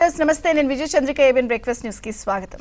Viewers నమస్తే నేను Vijaya Chandrika ABN breakfast news కి స్వాగతం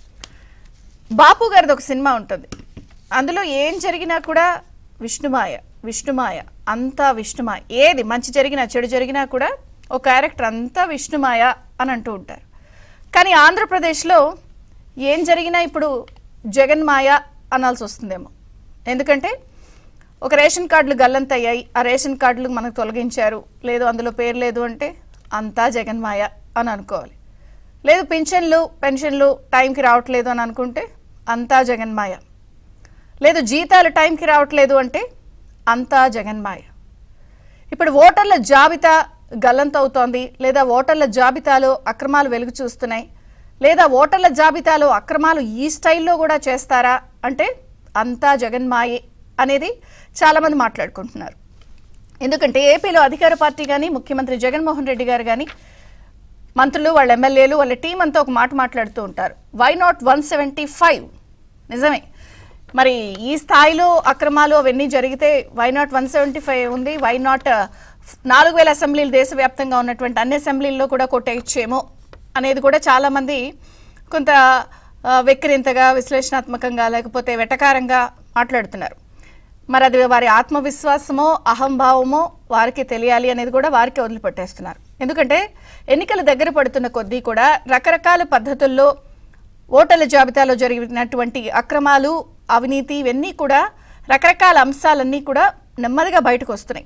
బాపు గారిది ఒక సినిమా ఉంటుంది అందులో ఏం జరిగినా కూడా విష్ణుమాయ విష్ణుమాయ అంతా విష్ణుమాయ ఏది మంచి జరిగినా చెడు జరిగినా కూడా ఒక క్యారెక్టర్ అంతా విష్ణుమాయ అని అంటూ ఉంటారు కానీ ఆంధ్రప్రదేశ్లో ఏం జరిగినా ఇప్పుడు జగన్మాయ అనాల్సి వస్తుందేమో ఎందుకంటే ఒక రేషన్ కార్డులు గల్లంతయ్యాయి ఆ రేషన్ కార్డులు మనకు తొలగించారు లేదు అందులో పేరు లేదు అంటే అంతా జగన్మాయ అని అనుకోవాలి లేదు పింఛన్లు పెన్షన్లు టైంకి రావట్లేదు అని అనుకుంటే అంతా జగన్మాయ లేదు జీతాలు టైంకి రావట్లేదు అంటే అంతా జగన్మాయ ఇప్పుడు ఓటర్ల జాబితా గల్లంతవుతోంది లేదా ఓటర్ల జాబితాలో అక్రమాలు వెలుగు చూస్తున్నాయి లేదా ఓటర్ల జాబితాలో అక్రమాలు ఈ స్టైల్లో కూడా చేస్తారా అంటే అంతా జగన్మాయే అనేది చాలామంది మాట్లాడుకుంటున్నారు ఎందుకంటే ఏపీలో అధికార పార్టీ కానీ ముఖ్యమంత్రి జగన్మోహన్ రెడ్డి గారు కానీ మంత్రులు వాళ్ళ ఎమ్మెల్యేలు వాళ్ళ టీం అంతా ఒక మాట మాట్లాడుతూ ఉంటారు why not one seventy five నిజమే మరి ఈ స్థాయిలో అక్రమాలు అవన్నీ జరిగితే why not one seventy five ఉంది వై నాట్ నాలుగు వేల అసెంబ్లీలు దేశవ్యాప్తంగా ఉన్నటువంటి అన్ని అసెంబ్లీల్లో కూడా కొట్టేయచ్చేమో అనేది కూడా చాలామంది కొంత ఆ, వెక్కిరింతగా విశ్లేషణాత్మకంగా లేకపోతే వెటకారంగా మాట్లాడుతున్నారు మరి అది వారి ఆత్మవిశ్వాసమో అహంభావమో వారికి తెలియాలి అనేది కూడా వారికి వదిలిపెట్టేస్తున్నారు ఎందుకంటే ఎన్నికలు దగ్గర పడుతున్న కొద్దీ కూడా రకరకాల పద్ధతుల్లో ఓటర్ల జాబితాలో జరిగినటువంటి అక్రమాలు అవినీతి ఇవన్నీ కూడా రకరకాల అంశాలన్నీ కూడా నెమ్మదిగా బయటకు వస్తున్నాయి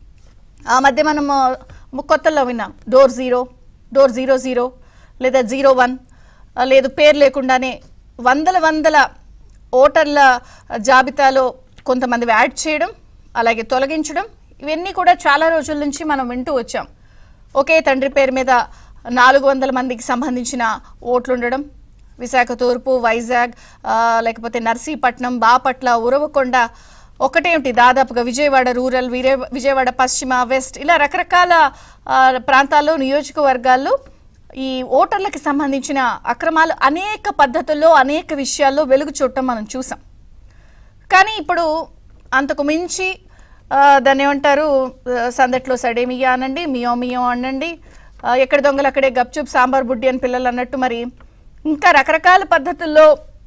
ఆ మధ్య మనం కొత్తలో విన్నాం door zero door zero zero లేదా జీరో వన్ ఆ, లేదు పేరు లేకుండానే వందల వందల ఓటర్ల జాబితాలో కొంతమంది యాడ్ చేయడం అలాగే తొలగించడం ఇవన్నీ కూడా చాలా రోజుల నుంచి మనం వింటూ వచ్చాం ఒకే తండ్రి పేరు మీద నాలుగు వందల మందికి సంబంధించిన ఓట్లు ఉండడం విశాఖ తూర్పు వైజాగ్ ఆ, లేకపోతే నర్సీపట్నం బాపట్ల ఉరవకొండ ఒకటేమిటి దాదాపుగా విజయవాడ రూరల్ విరే విజయవాడ పశ్చిమ వెస్ట్ ఇలా రకరకాల ఆ, ప్రాంతాల్లో నియోజకవర్గాల్లో ఈ ఓటర్లకు సంబంధించిన అక్రమాలు అనేక పద్ధతుల్లో అనేక విషయాల్లో వెలుగు చూడటం మనం చూసాం కానీ ఇప్పుడు అంతకు మించి ఆ, దాన్ని ఏమంటారు ఆ, సందట్లో సడేమియా అనండి మియో మియో అనండి ఆ, ఎక్కడ దొంగలు అక్కడే గప్చుప్ సాంబార్ బుడ్డి అని పిల్లలు అన్నట్టు మరి ఇంకా రకరకాల పద్ధతుల్లో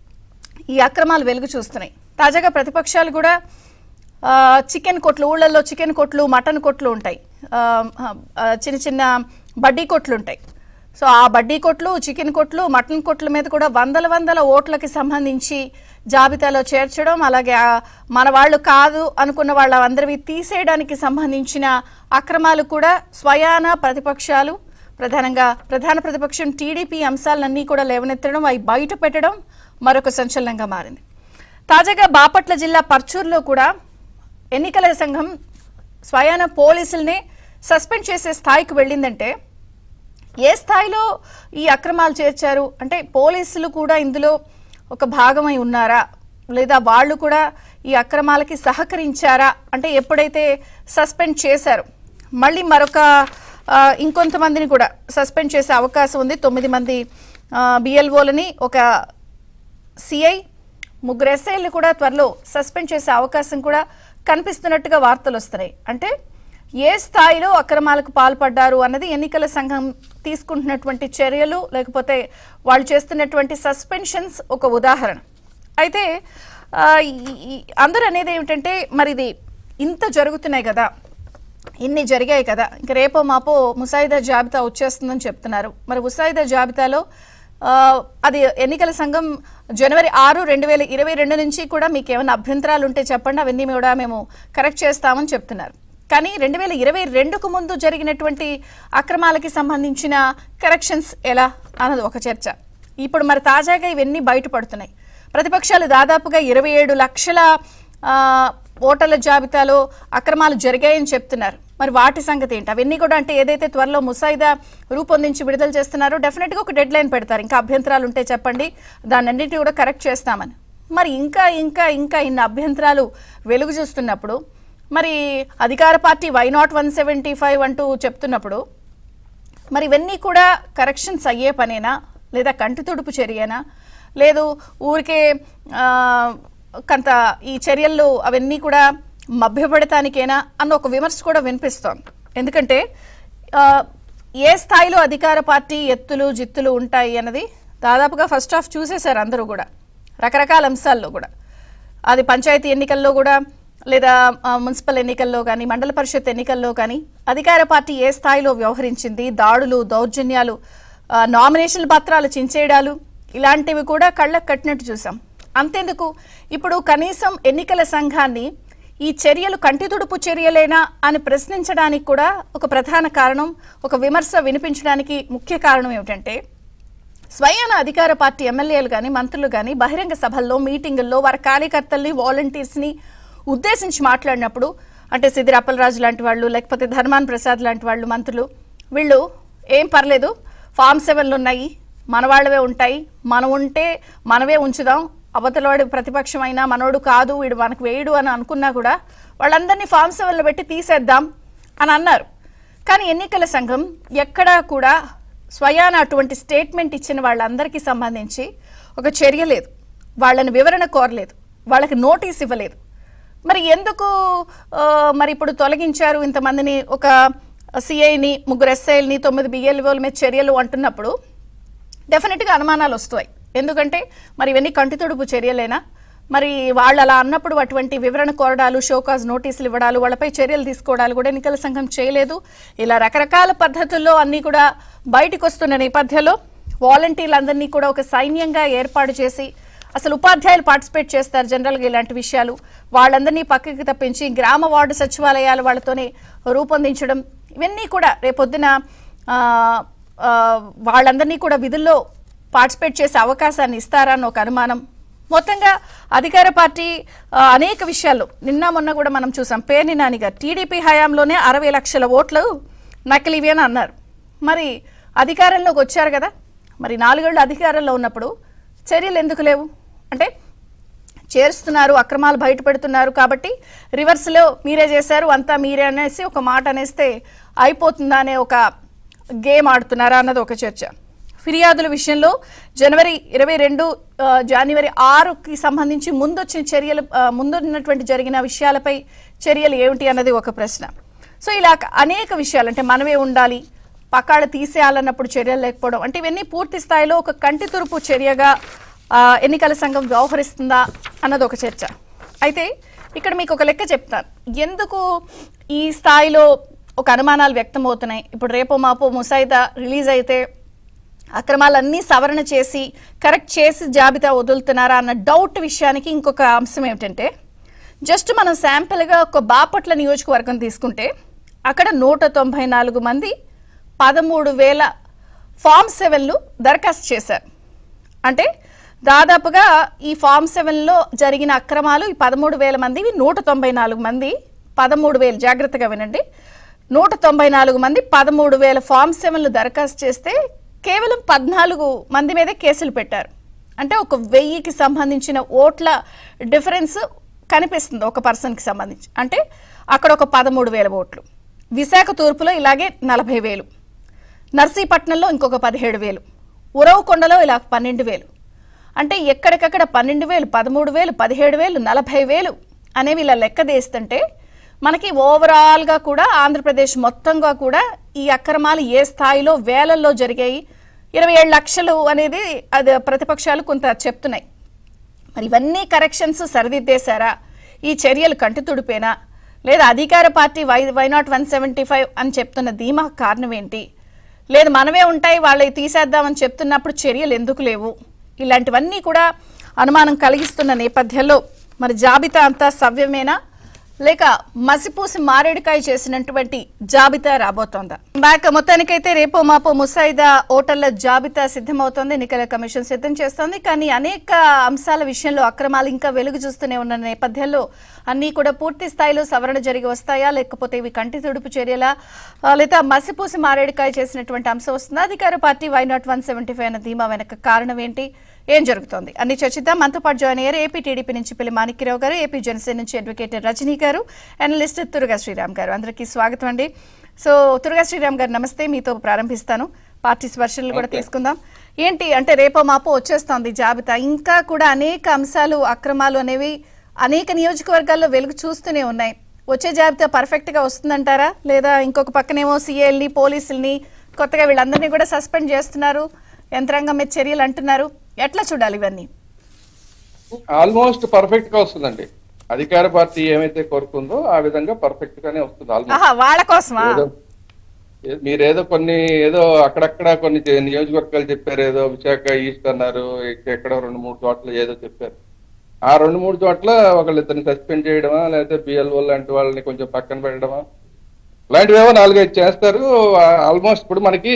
ఈ అక్రమాలు వెలుగు చూస్తున్నాయి తాజాగా ప్రతిపక్షాలు కూడా ఆ, చికెన్ కొట్లు ఊళ్ళల్లో చికెన్ కొట్లు మటన్ కొట్లు ఉంటాయి ఆ, ఆ, చిన్న చిన్న బడ్డీ కొట్లు ఉంటాయి సో ఆ బడ్డీ కొట్లు చికెన్ కొట్లు మటన్ కొట్ల మీద కూడా వందల వందల ఓట్లకి సంబంధించి జాబితాలో చేర్చడం అలాగే ఆ మన వాళ్ళు కాదు అనుకున్న వాళ్ళందరివి తీసేయడానికి సంబంధించిన అక్రమాలు కూడా స్వయాన ప్రతిపక్షాలు ప్రధానంగా ప్రధాన ప్రతిపక్షం టీడీపీ అంశాలన్నీ కూడా లేవనెత్తడం అవి బయట పెట్టడం మరొక సంచలనంగా మారింది తాజాగా బాపట్ల జిల్లా పర్చూరులో కూడా ఎన్నికల సంఘం స్వయాన పోలీసుల్ని సస్పెండ్ చేసే స్థాయికి వెళ్ళిందంటే ఏ స్థాయిలో ఈ అక్రమాలు చేర్చారు అంటే పోలీసులు కూడా ఇందులో ఒక భాగమై ఉన్నారా లేదా వాళ్ళు కూడా ఈ అక్రమాలకి సహకరించారా అంటే ఎప్పుడైతే సస్పెండ్ చేశారు మళ్ళీ మరొక ఆ, ఇంకొంతమందిని కూడా సస్పెండ్ చేసే అవకాశం ఉంది తొమ్మిది మంది బిఎల్ఓలని ఒక సిఐ ముగ్గురు ఎస్ఐలు కూడా త్వరలో సస్పెండ్ చేసే అవకాశం కూడా కనిపిస్తున్నట్టుగా వార్తలు వస్తున్నాయి అంటే ఏ స్థాయిలో అక్రమాలకు పాల్పడ్డారు అన్నది ఎన్నికల సంఘం తీసుకుంటున్నటువంటి చర్యలు లేకపోతే వాళ్ళు చేస్తున్నటువంటి సస్పెన్షన్స్ ఒక ఉదాహరణ అయితే ఆ, ఈ- ఈ- అందరూ అనేది ఏమిటంటే మరి ఇది ఇంత జరుగుతున్నాయి కదా ఇన్ని జరిగాయి కదా ఇంక రేపో మాపో ముసాయిదా జాబితా వచ్చేస్తుందని చెప్తున్నారు మరి ముసాయిదా జాబితాలో ఆ, అది ఎన్నికల సంఘం జనవరి ఆరు రెండు వేల ఇరవై రెండు నుంచి కూడా మీకు ఏమైనా అభ్యంతరాలు ఉంటే చెప్పండి అవన్నీ కూడా మేము కరెక్ట్ చేస్తామని చెప్తున్నారు కానీ రెండు వేల ఇరవై రెండుకు ముందు జరిగినటువంటి అక్రమాలకి సంబంధించిన కరెక్షన్స్ ఎలా అన్నది ఒక చర్చ ఇప్పుడు మరి తాజాగా ఇవన్నీ బయటపడుతున్నాయి ప్రతిపక్షాలు దాదాపుగా ఇరవై ఏడు లక్షల ఆ, ఓటర్ల జాబితాలో అక్రమాలు జరిగాయని చెప్తున్నారు మరి వాటి సంగతి ఏంటి అవన్నీ కూడా అంటే ఏదైతే త్వరలో ముసాయిదా రూపొందించి విడుదల చేస్తున్నారో డెఫినెట్గా ఒక డెడ్ లైన్ పెడతారు ఇంకా అభ్యంతరాలు ఉంటే చెప్పండి దాన్ని అన్నింటినీ కూడా కరెక్ట్ చేస్తామని మరి ఇంకా ఇంకా ఇంకా ఇన్ని అభ్యంతరాలు వెలుగు చూస్తున్నప్పుడు మరి అధికార party why not one seventy five అంటూ చెప్తున్నప్పుడు మరి ఇవన్నీ కూడా కరెక్షన్స్ అయ్యే పనేనా లేదా కంటి తుడుపు చర్యనా లేదు ఊరికే ఆ, కొంత ఈ చర్యలు అవన్నీ కూడా మభ్యపడటానికేనా అన్న ఒక విమర్శ కూడా వినిపిస్తోంది ఎందుకంటే ఆ, ఏ స్థాయిలో అధికార పార్టీ ఎత్తులు జిత్తులు ఉంటాయి అన్నది దాదాపుగా ఫస్ట్ హాఫ్ చూసేశారు అందరూ కూడా రకరకాల అంశాల్లో కూడా అది పంచాయతీ ఎన్నికల్లో కూడా లేదా ఆ, మున్సిపల్ ఎన్నికల్లో కానీ మండల పరిషత్ ఎన్నికల్లో కానీ అధికార పార్టీ ఏ స్థాయిలో వ్యవహరించింది దాడులు దౌర్జన్యాలు ఆ, నామినేషన్ పత్రాలు చించేయడాలు ఇలాంటివి కూడా కళ్ళకు కట్టినట్టు చూసాం అంతేందుకు ఇప్పుడు కనీసం ఎన్నికల సంఘాన్ని ఈ చర్యలు కంటితుడుపు చర్యలేనా అని ప్రశ్నించడానికి కూడా ఒక ప్రధాన కారణం ఒక విమర్శ వినిపించడానికి ముఖ్య కారణం ఏమిటంటే స్వయాన అధికార పార్టీ ఎమ్మెల్యేలు కానీ మంత్రులు కానీ బహిరంగ సభల్లో మీటింగుల్లో వారి కార్యకర్తల్ని వాలంటీర్స్ని ఉద్దేశించి మాట్లాడినప్పుడు అంటే సిద్దిరి అప్పలరాజు లాంటి వాళ్ళు లేకపోతే ధర్మాన్ ప్రసాద్ లాంటి వాళ్ళు మంత్రులు వీళ్ళు ఏం పర్లేదు ఫామ్ సెవెన్లు ఉన్నాయి మన వాళ్ళవే ఉంటాయి మనం ఉంటే మనవే ఉంచుదాం అవతలవాడి ప్రతిపక్షం అయినా మనోడు కాదు వీడు మనకు వేయడు అని అనుకున్నా కూడా వాళ్ళందరినీ ఫామ్ సెవెన్లో పెట్టి తీసేద్దాం అని అన్నారు కానీ ఎన్నికల సంఘం ఎక్కడా కూడా స్వయాన అటువంటి స్టేట్మెంట్ ఇచ్చిన వాళ్ళందరికీ సంబంధించి ఒక చర్య లేదు వాళ్ళని వివరణ కోరలేదు వాళ్ళకి నోటీస్ ఇవ్వలేదు మరి ఎందుకు ఆ, మరి ఇప్పుడు తొలగించారు ఇంతమందిని ఒక సిఐని ముగ్గురు ఎస్ఐల్ని తొమ్మిది బిఎల్ఓల మీద చర్యలు అంటున్నప్పుడు డెఫినెట్గా అనుమానాలు వస్తాయి ఎందుకంటే మరి ఇవన్నీ కంటితుడుపు చర్యలేనా మరి వాళ్ళు అలా అన్నప్పుడు అటువంటి వివరణ కోరడాలు షోకాజ్ నోటీసులు ఇవ్వడాలు వాళ్ళపై చర్యలు తీసుకోవడాలు కూడా ఎన్నికల సంఘం చేయలేదు ఇలా రకరకాల పద్ధతుల్లో అన్నీ కూడా బయటకు వస్తున్న నేపథ్యంలో వాలంటీర్లందరినీ కూడా ఒక సైన్యంగా ఏర్పాటు చేసి అసలు ఉపాధ్యాయులు పార్టిసిపేట్ చేస్తారు జనరల్గా ఇలాంటి విషయాలు వాళ్ళందరినీ పక్కకి తప్పించి గ్రామ వార్డు సచివాలయాలు వాళ్ళతోనే రూపొందించడం ఇవన్నీ కూడా రేపొద్దున ఆ, ఆ, వాళ్ళందరినీ కూడా విధుల్లో పార్టిసిపేట్ చేసే అవకాశాన్ని ఇస్తారా అని ఒక అనుమానం మొత్తంగా అధికార పార్టీ ఆ, అనేక విషయాల్లో నిన్న మొన్న కూడా మనం చూసాం పేర్ని నాని గారు టీడీపీ హయాంలోనే అరవై లక్షల ఓట్లు నకిలీవి అని అన్నారు మరి అధికారంలోకి వచ్చారు కదా మరి నాలుగేళ్ళు అధికారంలో ఉన్నప్పుడు చర్యలు ఎందుకు లేవు అంటే చేరుస్తున్నారు అక్రమాలు బయట పెడుతున్నారు కాబట్టి రివర్స్లో మీరే చేశారు అంతా మీరే అనేసి ఒక మాట అనేస్తే అయిపోతుందా అనే ఒక గేమ్ ఆడుతున్నారా అన్నది ఒక చర్చ ఫిర్యాదుల విషయంలో జనవరి ఇరవై రెండు ఆ, జనవరి ఆరుకి సంబంధించి ముందొచ్చిన చర్యలు ఆ, ముందున్నటువంటి జరిగిన విషయాలపై చర్యలు ఏమిటి అన్నది ఒక ప్రశ్న సో ఇలా అనేక విషయాలు అంటే మనమే ఉండాలి పక్కాడ తీసేయాలన్నప్పుడు చర్యలు లేకపోవడం అంటే ఇవన్నీ పూర్తి స్థాయిలో ఒక కంటి తురుపు చర్యగా ఆ, ఎన్నికల సంఘం వ్యవహరిస్తుందా అన్నది ఒక చర్చ అయితే ఇక్కడ మీకు ఒక లెక్క చెప్తాను ఎందుకు ఈ స్థాయిలో ఒక అనుమానాలు వ్యక్తమవుతున్నాయి ఇప్పుడు రేపో మాపో ముసాయిదా రిలీజ్ అయితే అక్రమాలన్నీ సవరణ చేసి కరెక్ట్ చేసి జాబితా వదులుతున్నారా అన్న డౌట్ విషయానికి ఇంకొక అంశం ఏమిటంటే జస్ట్ మనం శాంపిల్గా ఒక బాపట్ల నియోజకవర్గం తీసుకుంటే అక్కడ నూట తొంభై నాలుగు మంది పదమూడు వేల ఫామ్ సెవెన్లు దరఖాస్తు చేశారు అంటే దాదాపుగా ఈ ఫామ్ సెవెన్లో జరిగిన అక్రమాలు ఈ పదమూడు వేల మంది నూట తొంభై నాలుగు మంది పదమూడు వేలు జాగ్రత్తగా వినండి నూట తొంభై నాలుగు మంది పదమూడు వేల ఫామ్ సెవెన్లు దరఖాస్తు చేస్తే కేవలం పద్నాలుగు మంది మీదే కేసులు పెట్టారు అంటే ఒక వెయ్యికి సంబంధించిన ఓట్ల డిఫరెన్స్ కనిపిస్తుంది ఒక పర్సన్కి సంబంధించి అంటే అక్కడ ఒక పదమూడు వేల ఓట్లు విశాఖ తూర్పులో ఇలాగే నలభై వేలు నర్సీపట్నంలో ఇంకొక పదిహేడు వేలు ఉరవకొండలో ఇలా పన్నెండు వేలు అంటే ఎక్కడికక్కడ పన్నెండు వేలు పదమూడు వేలు పదిహేడు వేలు నలభై వేలు అనేవి ఇలా లెక్క తీస్తుంటే మనకి ఓవరాల్గా కూడా ఆంధ్రప్రదేశ్ మొత్తంగా కూడా ఈ అక్రమాలు ఏ స్థాయిలో వేలల్లో జరిగాయి ఇరవై ఏడు లక్షలు అనేది అది ప్రతిపక్షాలు కొంత చెప్తున్నాయి మరి ఇవన్నీ కరెక్షన్స్ సరిదిద్దేశారా ఈ చర్యలు కంటి తుడిపేనా లేదా అధికార party why why not one seventy five అని చెప్తున్న ధీమా కారణం ఏంటి లేదు మనమే ఉంటాయి వాళ్ళవి తీసేద్దామని చెప్తున్నప్పుడు చర్యలు ఎందుకు లేవు ఇలాంటివన్నీ కూడా అనుమానం కలిగిస్తున్న నేపథ్యంలో మరి జాబితా అంతా సవ్యమేనా లేక మసిపూసి మారేడుకాయ చేసినటువంటి జాబితా రాబోతోందా బ్యాక్ మొత్తానికైతే రేపో మాపో ముసాయిదా ఓటర్ల జాబితా సిద్ధమవుతోంది ఎన్నికల కమిషన్ సిద్ధం చేస్తోంది కానీ అనేక అంశాల విషయంలో అక్రమాలు ఇంకా వెలుగు చూస్తూనే ఉన్న నేపథ్యంలో అన్నీ కూడా పూర్తి స్థాయిలో సవరణ జరిగి వస్తాయా లేకపోతే ఇవి కంటి తుడుపు చర్యలా ఆ, లేదా మసిపూసి మారేడుకాయ చేసినటువంటి అంశం వస్తుందా అధికార party why not one seventy five అన్న ధీమా వెనక కారణం ఏంటి ఏం జరుగుతోంది అన్ని చర్చిద్దాం మనతో పాటు జాయిన్ అయ్యారు ఏపీ టీడీపీ నుంచి పిల్లి మాణిక్యరావు గారు ఏపీ జనసేన నుంచి అడ్వకేట్ రజనీ గారు అనలిస్ట్ తురుగా శ్రీరామ్ గారు అందరికీ స్వాగతం అండి సో తురుగా శ్రీరామ్ గారు నమస్తే మీతో ప్రారంభిస్తాను పార్టీస్ వర్షన్లు కూడా తీసుకుందాం ఏంటి అంటే రేపో మాపో వచ్చేస్తోంది జాబితా ఇంకా కూడా అనేక అంశాలు అక్రమాలు అనేవి అనేక నియోజకవర్గాల్లో వెలుగు చూస్తూనే ఉన్నాయి వచ్చే జాబితా పర్ఫెక్ట్ గా వస్తుందంటారా లేదా ఇంకొక పక్కనేమో సీఏల్ని పోలీసుల్ని కొత్తగా వీళ్ళందరినీ కూడా సస్పెండ్ చేస్తున్నారు యంత్రాంగం మీద చర్యలు అంటున్నారు ఎట్లా చూడాలి ఇవన్నీ ఆల్మోస్ట్ పర్ఫెక్ట్ గా వస్తుందండి అధికార పార్టీ ఏమైతే కోరుకుందో ఆ విధంగా పర్ఫెక్ట్ గానే వస్తుంది ఆల్మోస్ట్ ఆహా వాళ్ళ కోసమా ఏదో ఏ- మీరేదో కొన్ని ఏదో అక్కడక్కడ కొన్ని చే- నియోజకవర్గాలు చెప్పారు ఏదో విశాఖ ఈస్ట్ అన్నారు ఇక- ఎక్కడో రెండు మూడు చోట్ల ఏదో చెప్పారు ఆ రెండు మూడు చోట్ల ఒకళ్ళిద్దరిని సస్పెండ్ చేయడమా లేకపోతే బిఎల్ఓ లాంటి వాళ్ళని కొంచెం పక్కన పెట్టడమా ఇలాంటివేవో నాలుగైదు చేస్తారు ఆల్మోస్ట్ ఇప్పుడు మనకి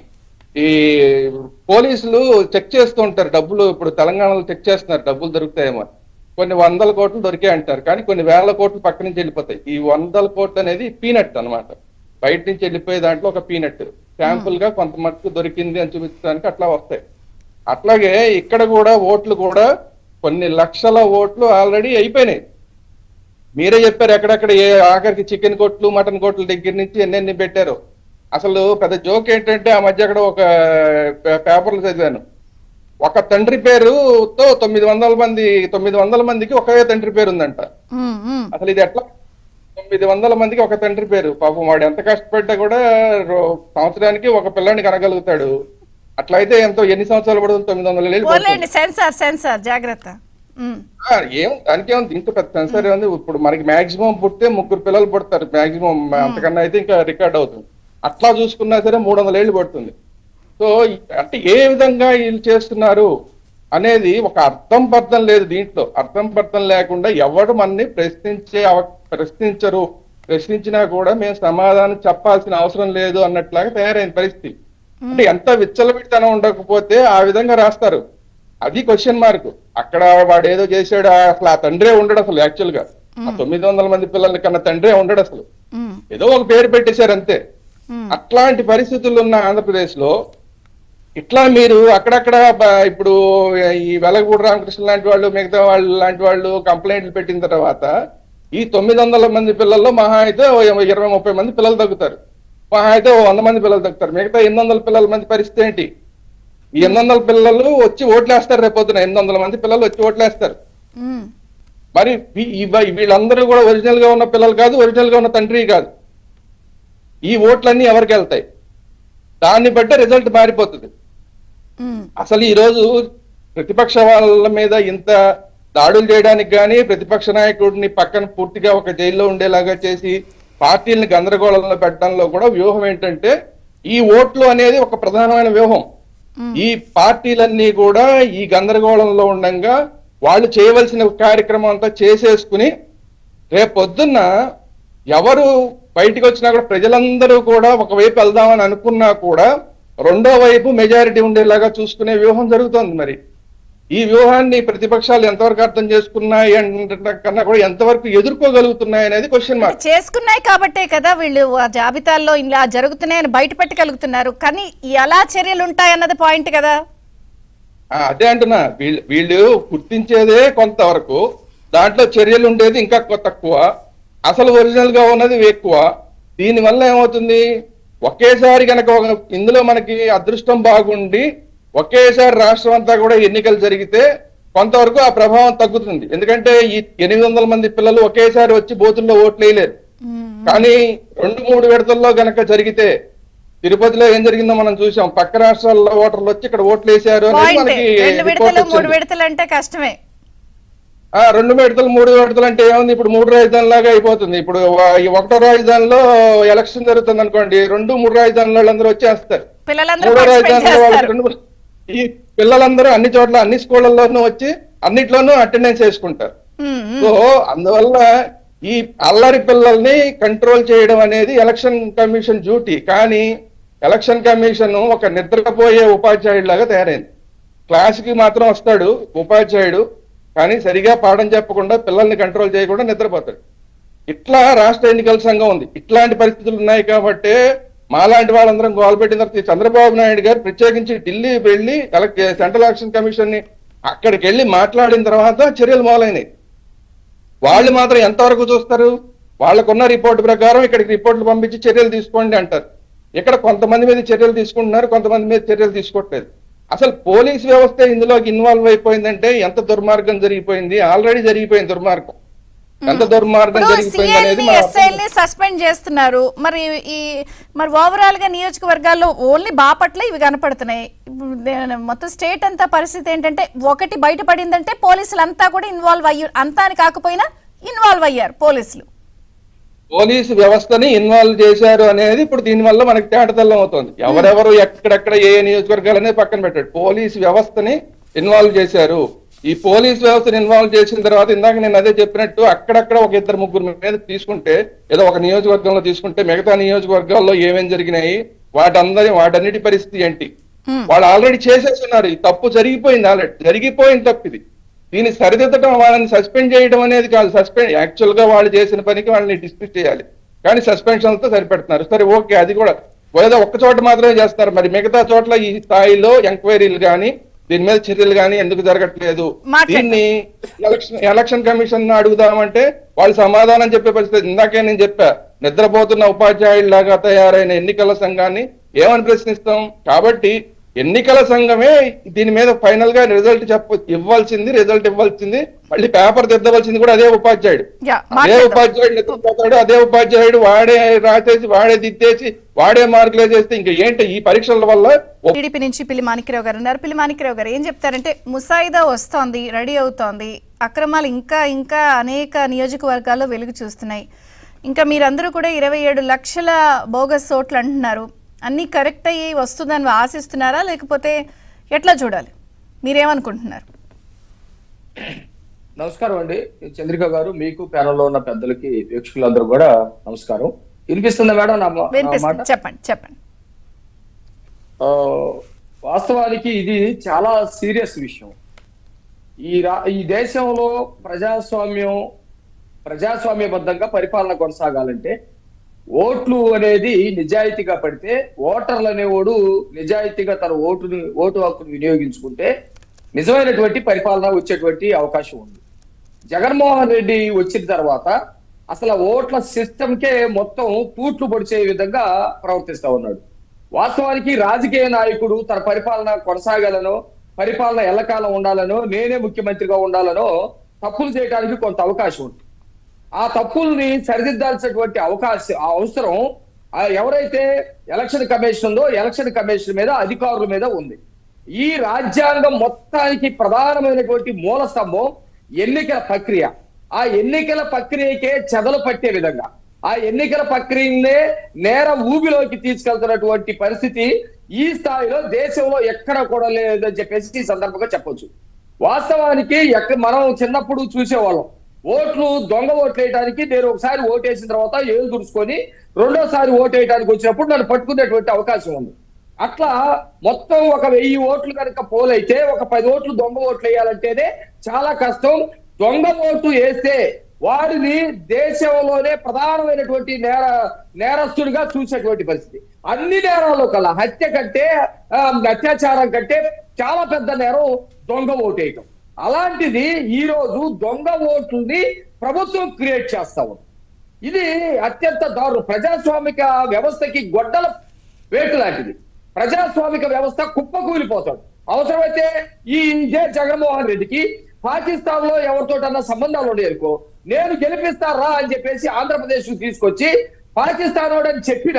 ఈ పోలీసులు చెక్ చేస్తూ ఉంటారు డబ్బులు ఇప్పుడు తెలంగాణలో చెక్ చేస్తున్నారు డబ్బులు దొరుకుతాయేమో కొన్ని వందల కోట్లు దొరికాయి అంటారు కానీ కొన్ని వేల కోట్లు పక్క నుంచి వెళ్ళిపోతాయి ఈ వందల కోట్లు అనేది పీనట్ అన్నమాట బయట నుంచి వెళ్ళిపోయే దాంట్లో ఒక పీనట్ శాంపుల్ గా కొంత మట్టుకు దొరికింది అని చూపించడానికి అట్లా వస్తాయి అట్లాగే ఇక్కడ కూడా ఓట్లు కూడా కొన్ని లక్షల ఓట్లు ఆల్రెడీ అయిపోయినాయి మీరే చెప్పారు ఎక్కడెక్కడ ఏ ఆఖరికి చికెన్ కొట్లు మటన్ కొట్ల దగ్గర నుంచి ఎన్నెన్ని పెట్టారు అసలు పెద్ద జోక్ ఏంటంటే ఆ మధ్య అక్కడ ఒక పే- పేపర్లు చదివాను ఒక తండ్రి పేరుతో తొమ్మిది వందల మంది తొమ్మిది వందల మందికి ఒకే తండ్రి పేరు ఉందంట ఉమ్, ఉమ్. అసలు ఇది ఎట్లా తొమ్మిది వందల మందికి ఒక తండ్రి పేరు పాపం వాడు ఎంత కష్టపడ్డా కూడా రో- సంవత్సరానికి ఒక పిల్లాన్ని కనగలుగుతాడు అట్లయితే ఎంతో ఎన్ని సంవత్సరాలు పడుతుంది తొమ్మిది వందల ఏళ్ళు పడుతుంది. పోలేండి సెన్సార్ సెన్సార్ జాగ్రత్త ఉమ్, ఆ, ఏం దానికి ఏముంది ఇంకా పెద్ద సెన్సర్ ఏముంది ఇప్పుడు మనకి మాక్సిమం పుడితే ముగ్గురు పిల్లలు పుడతారు మాక్సిమం అంతకన్నా అయితే ఇంకా రికార్డ్ అవుతుంది అట్లా చూసుకున్నా సరే మూడు వందల ఏళ్ళు పడుతుంది సో ఈ- అంటే ఏ విధంగా వీళ్ళు చేస్తున్నారు అనేది ఒక అర్థం పర్థం లేదు దీంట్లో అర్థం పర్థం లేకుండా ఎవరు మనని ప్రశ్నించే అవ- ప్రశ్నించరు ప్రశ్నించినా కూడా మేము సమాధానం చెప్పాల్సిన అవసరం లేదు అన్నట్లాగా తయారైన పరిస్థితి అంటే ఎంత విచ్చలవిడితనం ఉండకపోతే ఆ విధంగా రాస్తారు అది క్వశ్చన్ మార్క్ అక్కడ వాడు ఏదో చేసాడు ఆ- అసలు ఆ తండ్రే ఉండడు అసలు యాక్చువల్ గా ఆ తొమ్మిది వందల మంది పిల్లల కన్నా తండ్రే ఉండడు అసలు ఉమ్, ఏదో ఒక పేరు పెట్టేశారు అంతే ఉమ్. అట్లాంటి పరిస్థితులు ఉన్న ఆంధ్రప్రదేశ్ లో ఇట్లా మీరు అక్కడక్కడ బ- ఇప్పుడు ఈ వెలగూడ రామకృష్ణ లాంటి వాళ్ళు మిగతా వాళ్ళు లాంటి వాళ్ళు కంప్లైంట్లు పెట్టిన తర్వాత ఈ తొమ్మిది వందల మంది పిల్లల్లో మహా అయితే ఓ ఇరవై ముప్పై మంది పిల్లలు తగ్గుతారు మహా అయితే ఓ వంద మంది పిల్లలు తగ్గుతారు మిగతా ఎనిమిది వందల పిల్లల మంది పరిస్థితి ఏంటి ఈ ఎనిమిది వందల పిల్లలు వచ్చి ఓట్లేస్తారు రేపొద్దున ఎనిమిది వందల మంది పిల్లలు వచ్చి ఓట్లేస్తారు ఉమ్, మరి వీ- ఇవ- వీళ్ళందరూ కూడా ఒరిజినల్ గా ఉన్న పిల్లలు కాదు ఒరిజినల్ గా ఉన్న తండ్రి కాదు ఈ ఓట్లన్నీ ఎవరికి వెళ్తాయి దాన్ని బట్టే రిజల్ట్ మారిపోతుంది ఉమ్, అసలు ఈ రోజు ప్రతిపక్ష వాళ్ళ మీద ఇంత దాడులు చేయడానికి కానీ ప్రతిపక్ష నాయకుడిని పక్కన పూర్తిగా ఒక జైల్లో ఉండేలాగా చేసి పార్టీలను గందరగోళంలో పెట్టడంలో కూడా వ్యూహం ఏంటంటే ఈ ఓట్లు అనేది ఒక ప్రధానమైన వ్యూహం ఈ పార్టీలన్నీ కూడా ఈ గందరగోళంలో ఉండంగా వాళ్ళు చేయవలసిన కార్యక్రమం అంతా చేసేసుకుని రేపొద్దున్న ఎవరు బయటికి వచ్చినా కూడా ప్రజలందరూ కూడా ఒకవైపు వెళ్దామని అనుకున్నా కూడా రెండో వైపు మెజారిటీ ఉండేలాగా చూసుకునే వ్యూహం జరుగుతోంది మరి ఈ వ్యూహాన్ని ప్రతిపక్షాలు ఎంతవరకు అర్థం చేసుకున్నాయి అంటే కన్నా కూడా ఎంతవరకు ఎదుర్కోగలుగుతున్నాయి అనేది క్వశ్చన్ మార్క్ చేసుకున్నాయి కాబట్టే కదా వీళ్ళు ఆ జాబితాల్లో ఇలా జరుగుతున్నాయని బయట పెట్టగలుగుతున్నారు కానీ ఎలా చర్యలు ఉంటాయి అన్నది పాయింట్ కదా ఆ, అదే అంటున్నా వీళ్ళు వీళ్ళు గుర్తించేదే కొంతవరకు దాంట్లో చర్యలు ఉండేది ఇంకా కొ- తక్కువ అసలు ఒరిజినల్ గా ఉన్నది ఎక్కువ దీని వల్ల ఏమవుతుంది ఒకేసారి కనుక ఒక- ఇందులో మనకి అదృష్టం బాగుండి ఒకేసారి రాష్ట్రం అంతా కూడా ఎన్నికలు జరిగితే కొంతవరకు ఆ ప్రభావం తగ్గుతుంది ఎందుకంటే ఈ ఎనిమిది వందల మంది పిల్లలు ఒకేసారి వచ్చి బూతుల్లో ఓట్లు వేయలేరు ఉమ్, కానీ రెండు మూడు విడతల్లో గనక జరిగితే తిరుపతిలో ఏం జరిగిందో మనం చూసాం పక్క రాష్ట్రాల్లో ఓటర్లు వచ్చి ఇక్కడ ఓట్లు వేసారు అనేది పాయింట్ మనకి రెండు రిపోర్ట్ విడతలు మూడు వచ్చింది. విడతలు అంటే కష్టమే ఆ రెండు విడతలు మూడు విడతలు అంటే ఏముంది ఇప్పుడు మూడు రాజధాని లాగా అయిపోతుంది ఇప్పుడు వా- ఈ ఒకటో రాజధానిలో ఎలక్షన్ జరుగుతుంది అనుకోండి రెండు మూడు రాజధానుల వాళ్ళందరూ వచ్చేస్తారు పిల్లలందరూ మూడో participate రాజధానిలో వాళ్ళకి చేస్తారు రెండు ఈ పిల్లలందరూ అన్ని చోట్ల అన్ని స్కూళ్ళల్లోనూ వచ్చి అన్నిట్లోనూ అటెండెన్స్ వేసుకుంటారు ఉమ్, ఉమ్. సో అందువల్ల ఈ అల్లరి పిల్లల్ని కంట్రోల్ చేయడం అనేది ఎలక్షన్ కమిషన్ డ్యూటీ కానీ ఎలక్షన్ కమిషన్ ఒక నిద్రపోయే ఉపాధ్యాయుడిలాగా తయారైంది క్లాస్కి మాత్రం వస్తాడు ఉపాధ్యాయుడు కానీ సరిగా పాఠం చెప్పకుండా పిల్లల్ని కంట్రోల్ చేయకుండా నిద్రపోతాడు ఇట్లా రాష్ట్ర ఎన్నికల సంఘం ఉంది ఇట్లాంటి పరిస్థితులు ఉన్నాయి కాబట్టి మాలాంటి వాళ్ళందరం గోల్ పెట్టిన తర్వాత ఈ చంద్రబాబు నాయుడు గారు ప్రత్యేకించి ఢిల్లీ వెళ్ళి ఎలక్- సెంట్రల్ ఎలక్షన్ కమిషన్ ని అక్కడికి వెళ్ళి మాట్లాడిన తర్వాత చర్యలు మొదలైనవి వాళ్ళు మాత్రం ఎంతవరకు చూస్తారు వాళ్ళకున్న రిపోర్ట్ ప్రకారం ఇక్కడికి రిపోర్ట్లు పంపించి చర్యలు తీసుకోండి అంటారు ఇక్కడ కొంతమంది మీద చర్యలు తీసుకుంటున్నారు కొంతమంది మీద చర్యలు తీసుకోవట్లేదు అసలు పోలీస్ వ్యవస్థ ఇందులోకి ఇన్వాల్వ్ అయిపోయిందంటే ఎంత దుర్మార్గం జరిగిపోయింది ఆల్రెడీ జరిగిపోయింది దుర్మార్గం ఎంత దుర్మార్గం ఇప్పుడు జరిగిపోయింది అనేది సిఐని మనం అర్థం ఎస్ఐల్ని సస్పెండ్ చేస్తున్నారు మరి ఈ మరి ఓవరాల్ గా నియోజకవర్గాల్లో ఓన్లీ బాపట్ల ఇవి కనపడుతున్నాయి ఇప్పుడు నేను మొత్తం స్టేట్ అంతా పరిస్థితి ఏంటంటే ఒకటి బయటపడిందంటే పోలీసులు అంతా కూడా ఇన్వాల్వ్ అయ్యారు అంతా అని కాకపోయినా ఇన్వాల్వ్ అయ్యారు పోలీసులు పోలీసు వ్యవస్థని ఇన్వాల్వ్ చేశారు అనేది ఇప్పుడు దీని వల్ల మనకి తేటతెల్లం అవుతుంది ఎవరెవరు ఎక్కడెక్కడ ఏ నియోజకవర్గాలు అనేది పక్కన పెట్టాడు పోలీసు వ్యవస్థని ఇన్వాల్వ్ చేశారు ఈ పోలీస్ వ్యవస్థను ఇన్వాల్వ్ చేసిన తర్వాత ఇందాక నేను అదే చెప్పినట్టు అక్కడక్కడ ఒక ఇద్దరు ముగ్గురు మీద తీసుకుంటే ఏదో ఒక నియోజకవర్గంలో తీసుకుంటే మిగతా నియోజకవర్గాల్లో ఏమేం జరిగినాయి వాటందరి వాటన్నిటి పరిస్థితి ఏంటి వాళ్ళు ఆల్రెడీ చేసేస్తున్నారు ఈ తప్పు జరిగిపోయింది ఆల్రెడీ జరిగిపోయిన తప్పు ఇది దీన్ని సరిదిద్దడం వాళ్ళని సస్పెండ్ చేయడం అనేది కాదు సస్పెండ్ యాక్చువల్ గా వాళ్ళు చేసిన పనికి వాళ్ళని డిస్మిస్ చేయాలి కానీ సస్పెన్షన్ తో సరిపెడుతున్నారు సరే ఓకే అది కూడా ఏదో ఒక్క చోట మాత్రమే చేస్తారు మరి మిగతా చోట్ల ఈ స్థాయిలో ఎంక్వైరీలు కానీ దీని మీద చర్యలు కానీ ఎందుకు జరగట్లేదు మాట్లాడతాం. దీన్ని ఎలక్షన్ ఎలక్షన్ కమిషన్ అడుగుదామంటే వాళ్ళు సమాధానం చెప్పే పరిస్థితి ఇందాకే నేను చెప్పా నిద్రపోతున్న ఉపాధ్యాయుల్లాగా తయారైన ఎన్నికల సంఘాన్ని ఏమని ప్రశ్నిస్తాం కాబట్టి ఎన్నికల సంఘమే దీని మీద ఫైనల్ గా రిజల్ట్ చెప్ప ఇవ్వాల్సింది రిజల్ట్ ఇవ్వాల్సింది మళ్ళీ పేపర్ దిద్దవలసింది కూడా అదే ఉపాధ్యాయుడు యా, అదే మాట్లాడదాం. ఉపాధ్యాయుడు నిద్రపోతాడు అదే ఉపాధ్యాయుడు వాడే రాసేసి వాడే దిద్దేసి వాడే మార్కులు వేసేస్తే ఇంకా ఏంటి ఈ పరీక్షల వల్ల టీడీపీ నుంచి పిల్లి మాణిక్యరావు గారు ఉన్నారు పిల్లి మాణిక్యరావు గారు ఏం చెప్తారంటే ముసాయిదా వస్తోంది రెడీ అవుతోంది అక్రమాలు ఇంకా ఇంకా అనేక నియోజకవర్గాల్లో వెలుగు చూస్తున్నాయి ఇంకా మీరందరూ కూడా ఇరవై ఏడు లక్షల బోగస్ ఓట్లు అంటున్నారు అన్నీ కరెక్ట్ అయ్యి వస్తుందని ఆశిస్తున్నారా లేకపోతే ఎట్లా చూడాలి మీరేమనుకుంటున్నారు నమస్కారం అండి చంద్రిక గారు మీకు ప్యానల్లో ఉన్న పెద్దలకి వీక్షకులందరూ కూడా నమస్కారం వినిపిస్తుందా మేడం నా మా- నా మాట వినిపిస్తుంది చెప్పండి చెప్పండి ఆ, వాస్తవానికి ఇది చాలా సీరియస్ విషయం ఈ రా ఈ దేశంలో ప్రజాస్వామ్యం ప్రజాస్వామ్యబద్ధంగా పరిపాలన కొనసాగాలంటే ఓట్లు అనేది నిజాయితీగా పడితే ఓటర్లు అనేవాడు నిజాయితీగా తన ఓటుని ఓటు హక్కును వినియోగించుకుంటే నిజమైనటువంటి పరిపాలన వచ్చేటువంటి అవకాశం ఉంది జగన్మోహన్ రెడ్డి వచ్చిన తర్వాత అసలు ఓట్ల సిస్టమ్ కే మొత్తం తూట్లు పొడిచే విధంగా ప్రవర్తిస్తా ఉన్నాడు వాస్తవానికి రాజకీయ నాయకుడు తన పరిపాలన కొనసాగాలనో పరిపాలన ఎల్లకాలం ఉండాలనో నేనే ముఖ్యమంత్రిగా ఉండాలనో తప్పులు చేయడానికి కొంత అవకాశం ఉంది ఆ తప్పుల్ని సరిదిద్దాల్సినటువంటి అవకాశం ఆ అవసరం ఆ ఎవరైతే ఎలక్షన్ కమిషన్ ఉందో ఎలక్షన్ కమిషన్ మీద అధికారుల మీద ఉంది ఈ రాజ్యాంగం మొత్తానికి ప్రధానమైనటువంటి మూల స్తంభం ఎన్నికల ప్రక్రియ ఆ ఎన్నికల ప్రక్రియకే చెదలు పట్టే విధంగా ఆ ఎన్నికల ప్రక్రియనే నేర ఊబిలోకి తీసుకెళ్తున్నటువంటి పరిస్థితి ఈ స్థాయిలో దేశంలో ఎక్కడ కూడా లేదని చెప్పేసి ఈ సందర్భంగా చెప్పొచ్చు వాస్తవానికి ఎక్క మనం చిన్నప్పుడు చూసేవాళ్ళం ఓట్లు దొంగ ఓట్లు వేయడానికి నేను ఒకసారి ఓటు వేసిన తర్వాత ఏలు దురుచుకొని రెండోసారి ఓటు వేయడానికి వచ్చినప్పుడు నన్ను పట్టుకునేటువంటి అవకాశం ఉంది అట్లా మొత్తం ఒక వెయ్యి ఓట్లు కనుక పోలైతే ఒక పది ఓట్లు దొంగ ఓట్లు వేయాలంటేనే చాలా కష్టం దొంగ ఓటు వేస్తే వాడిని దేశంలోనే ప్రధానమైనటువంటి నేర నేరస్తుడిగా చూసేటువంటి పరిస్థితి అన్ని నేరాల్లో కల్లా హత్య కంటే ఆ, అత్యాచారం కంటే చాలా పెద్ద నేరం దొంగ ఓటు వేయటం అలాంటిది ఈ రోజు దొంగ ఓట్లని ప్రభుత్వం క్రియేట్ చేస్తా ఉంది ఇది అత్యంత దారుణం ప్రజాస్వామిక వ్యవస్థకి గొడ్డల వేటు లాంటిది ప్రజాస్వామిక వ్యవస్థ కుప్పకూలిపోతాడు అవసరమైతే ఈ ఇదే జగన్మోహన్ రెడ్డికి పాకిస్తాన్ లో ఎవరితోటన్నా సంబంధాలు ఉండేరుకో నేను గెలిపిస్తారా అని చెప్పేసి ఆంధ్రప్రదేశ్ తీసుకొచ్చి పాకిస్తాన్ వాడని చెప్పిన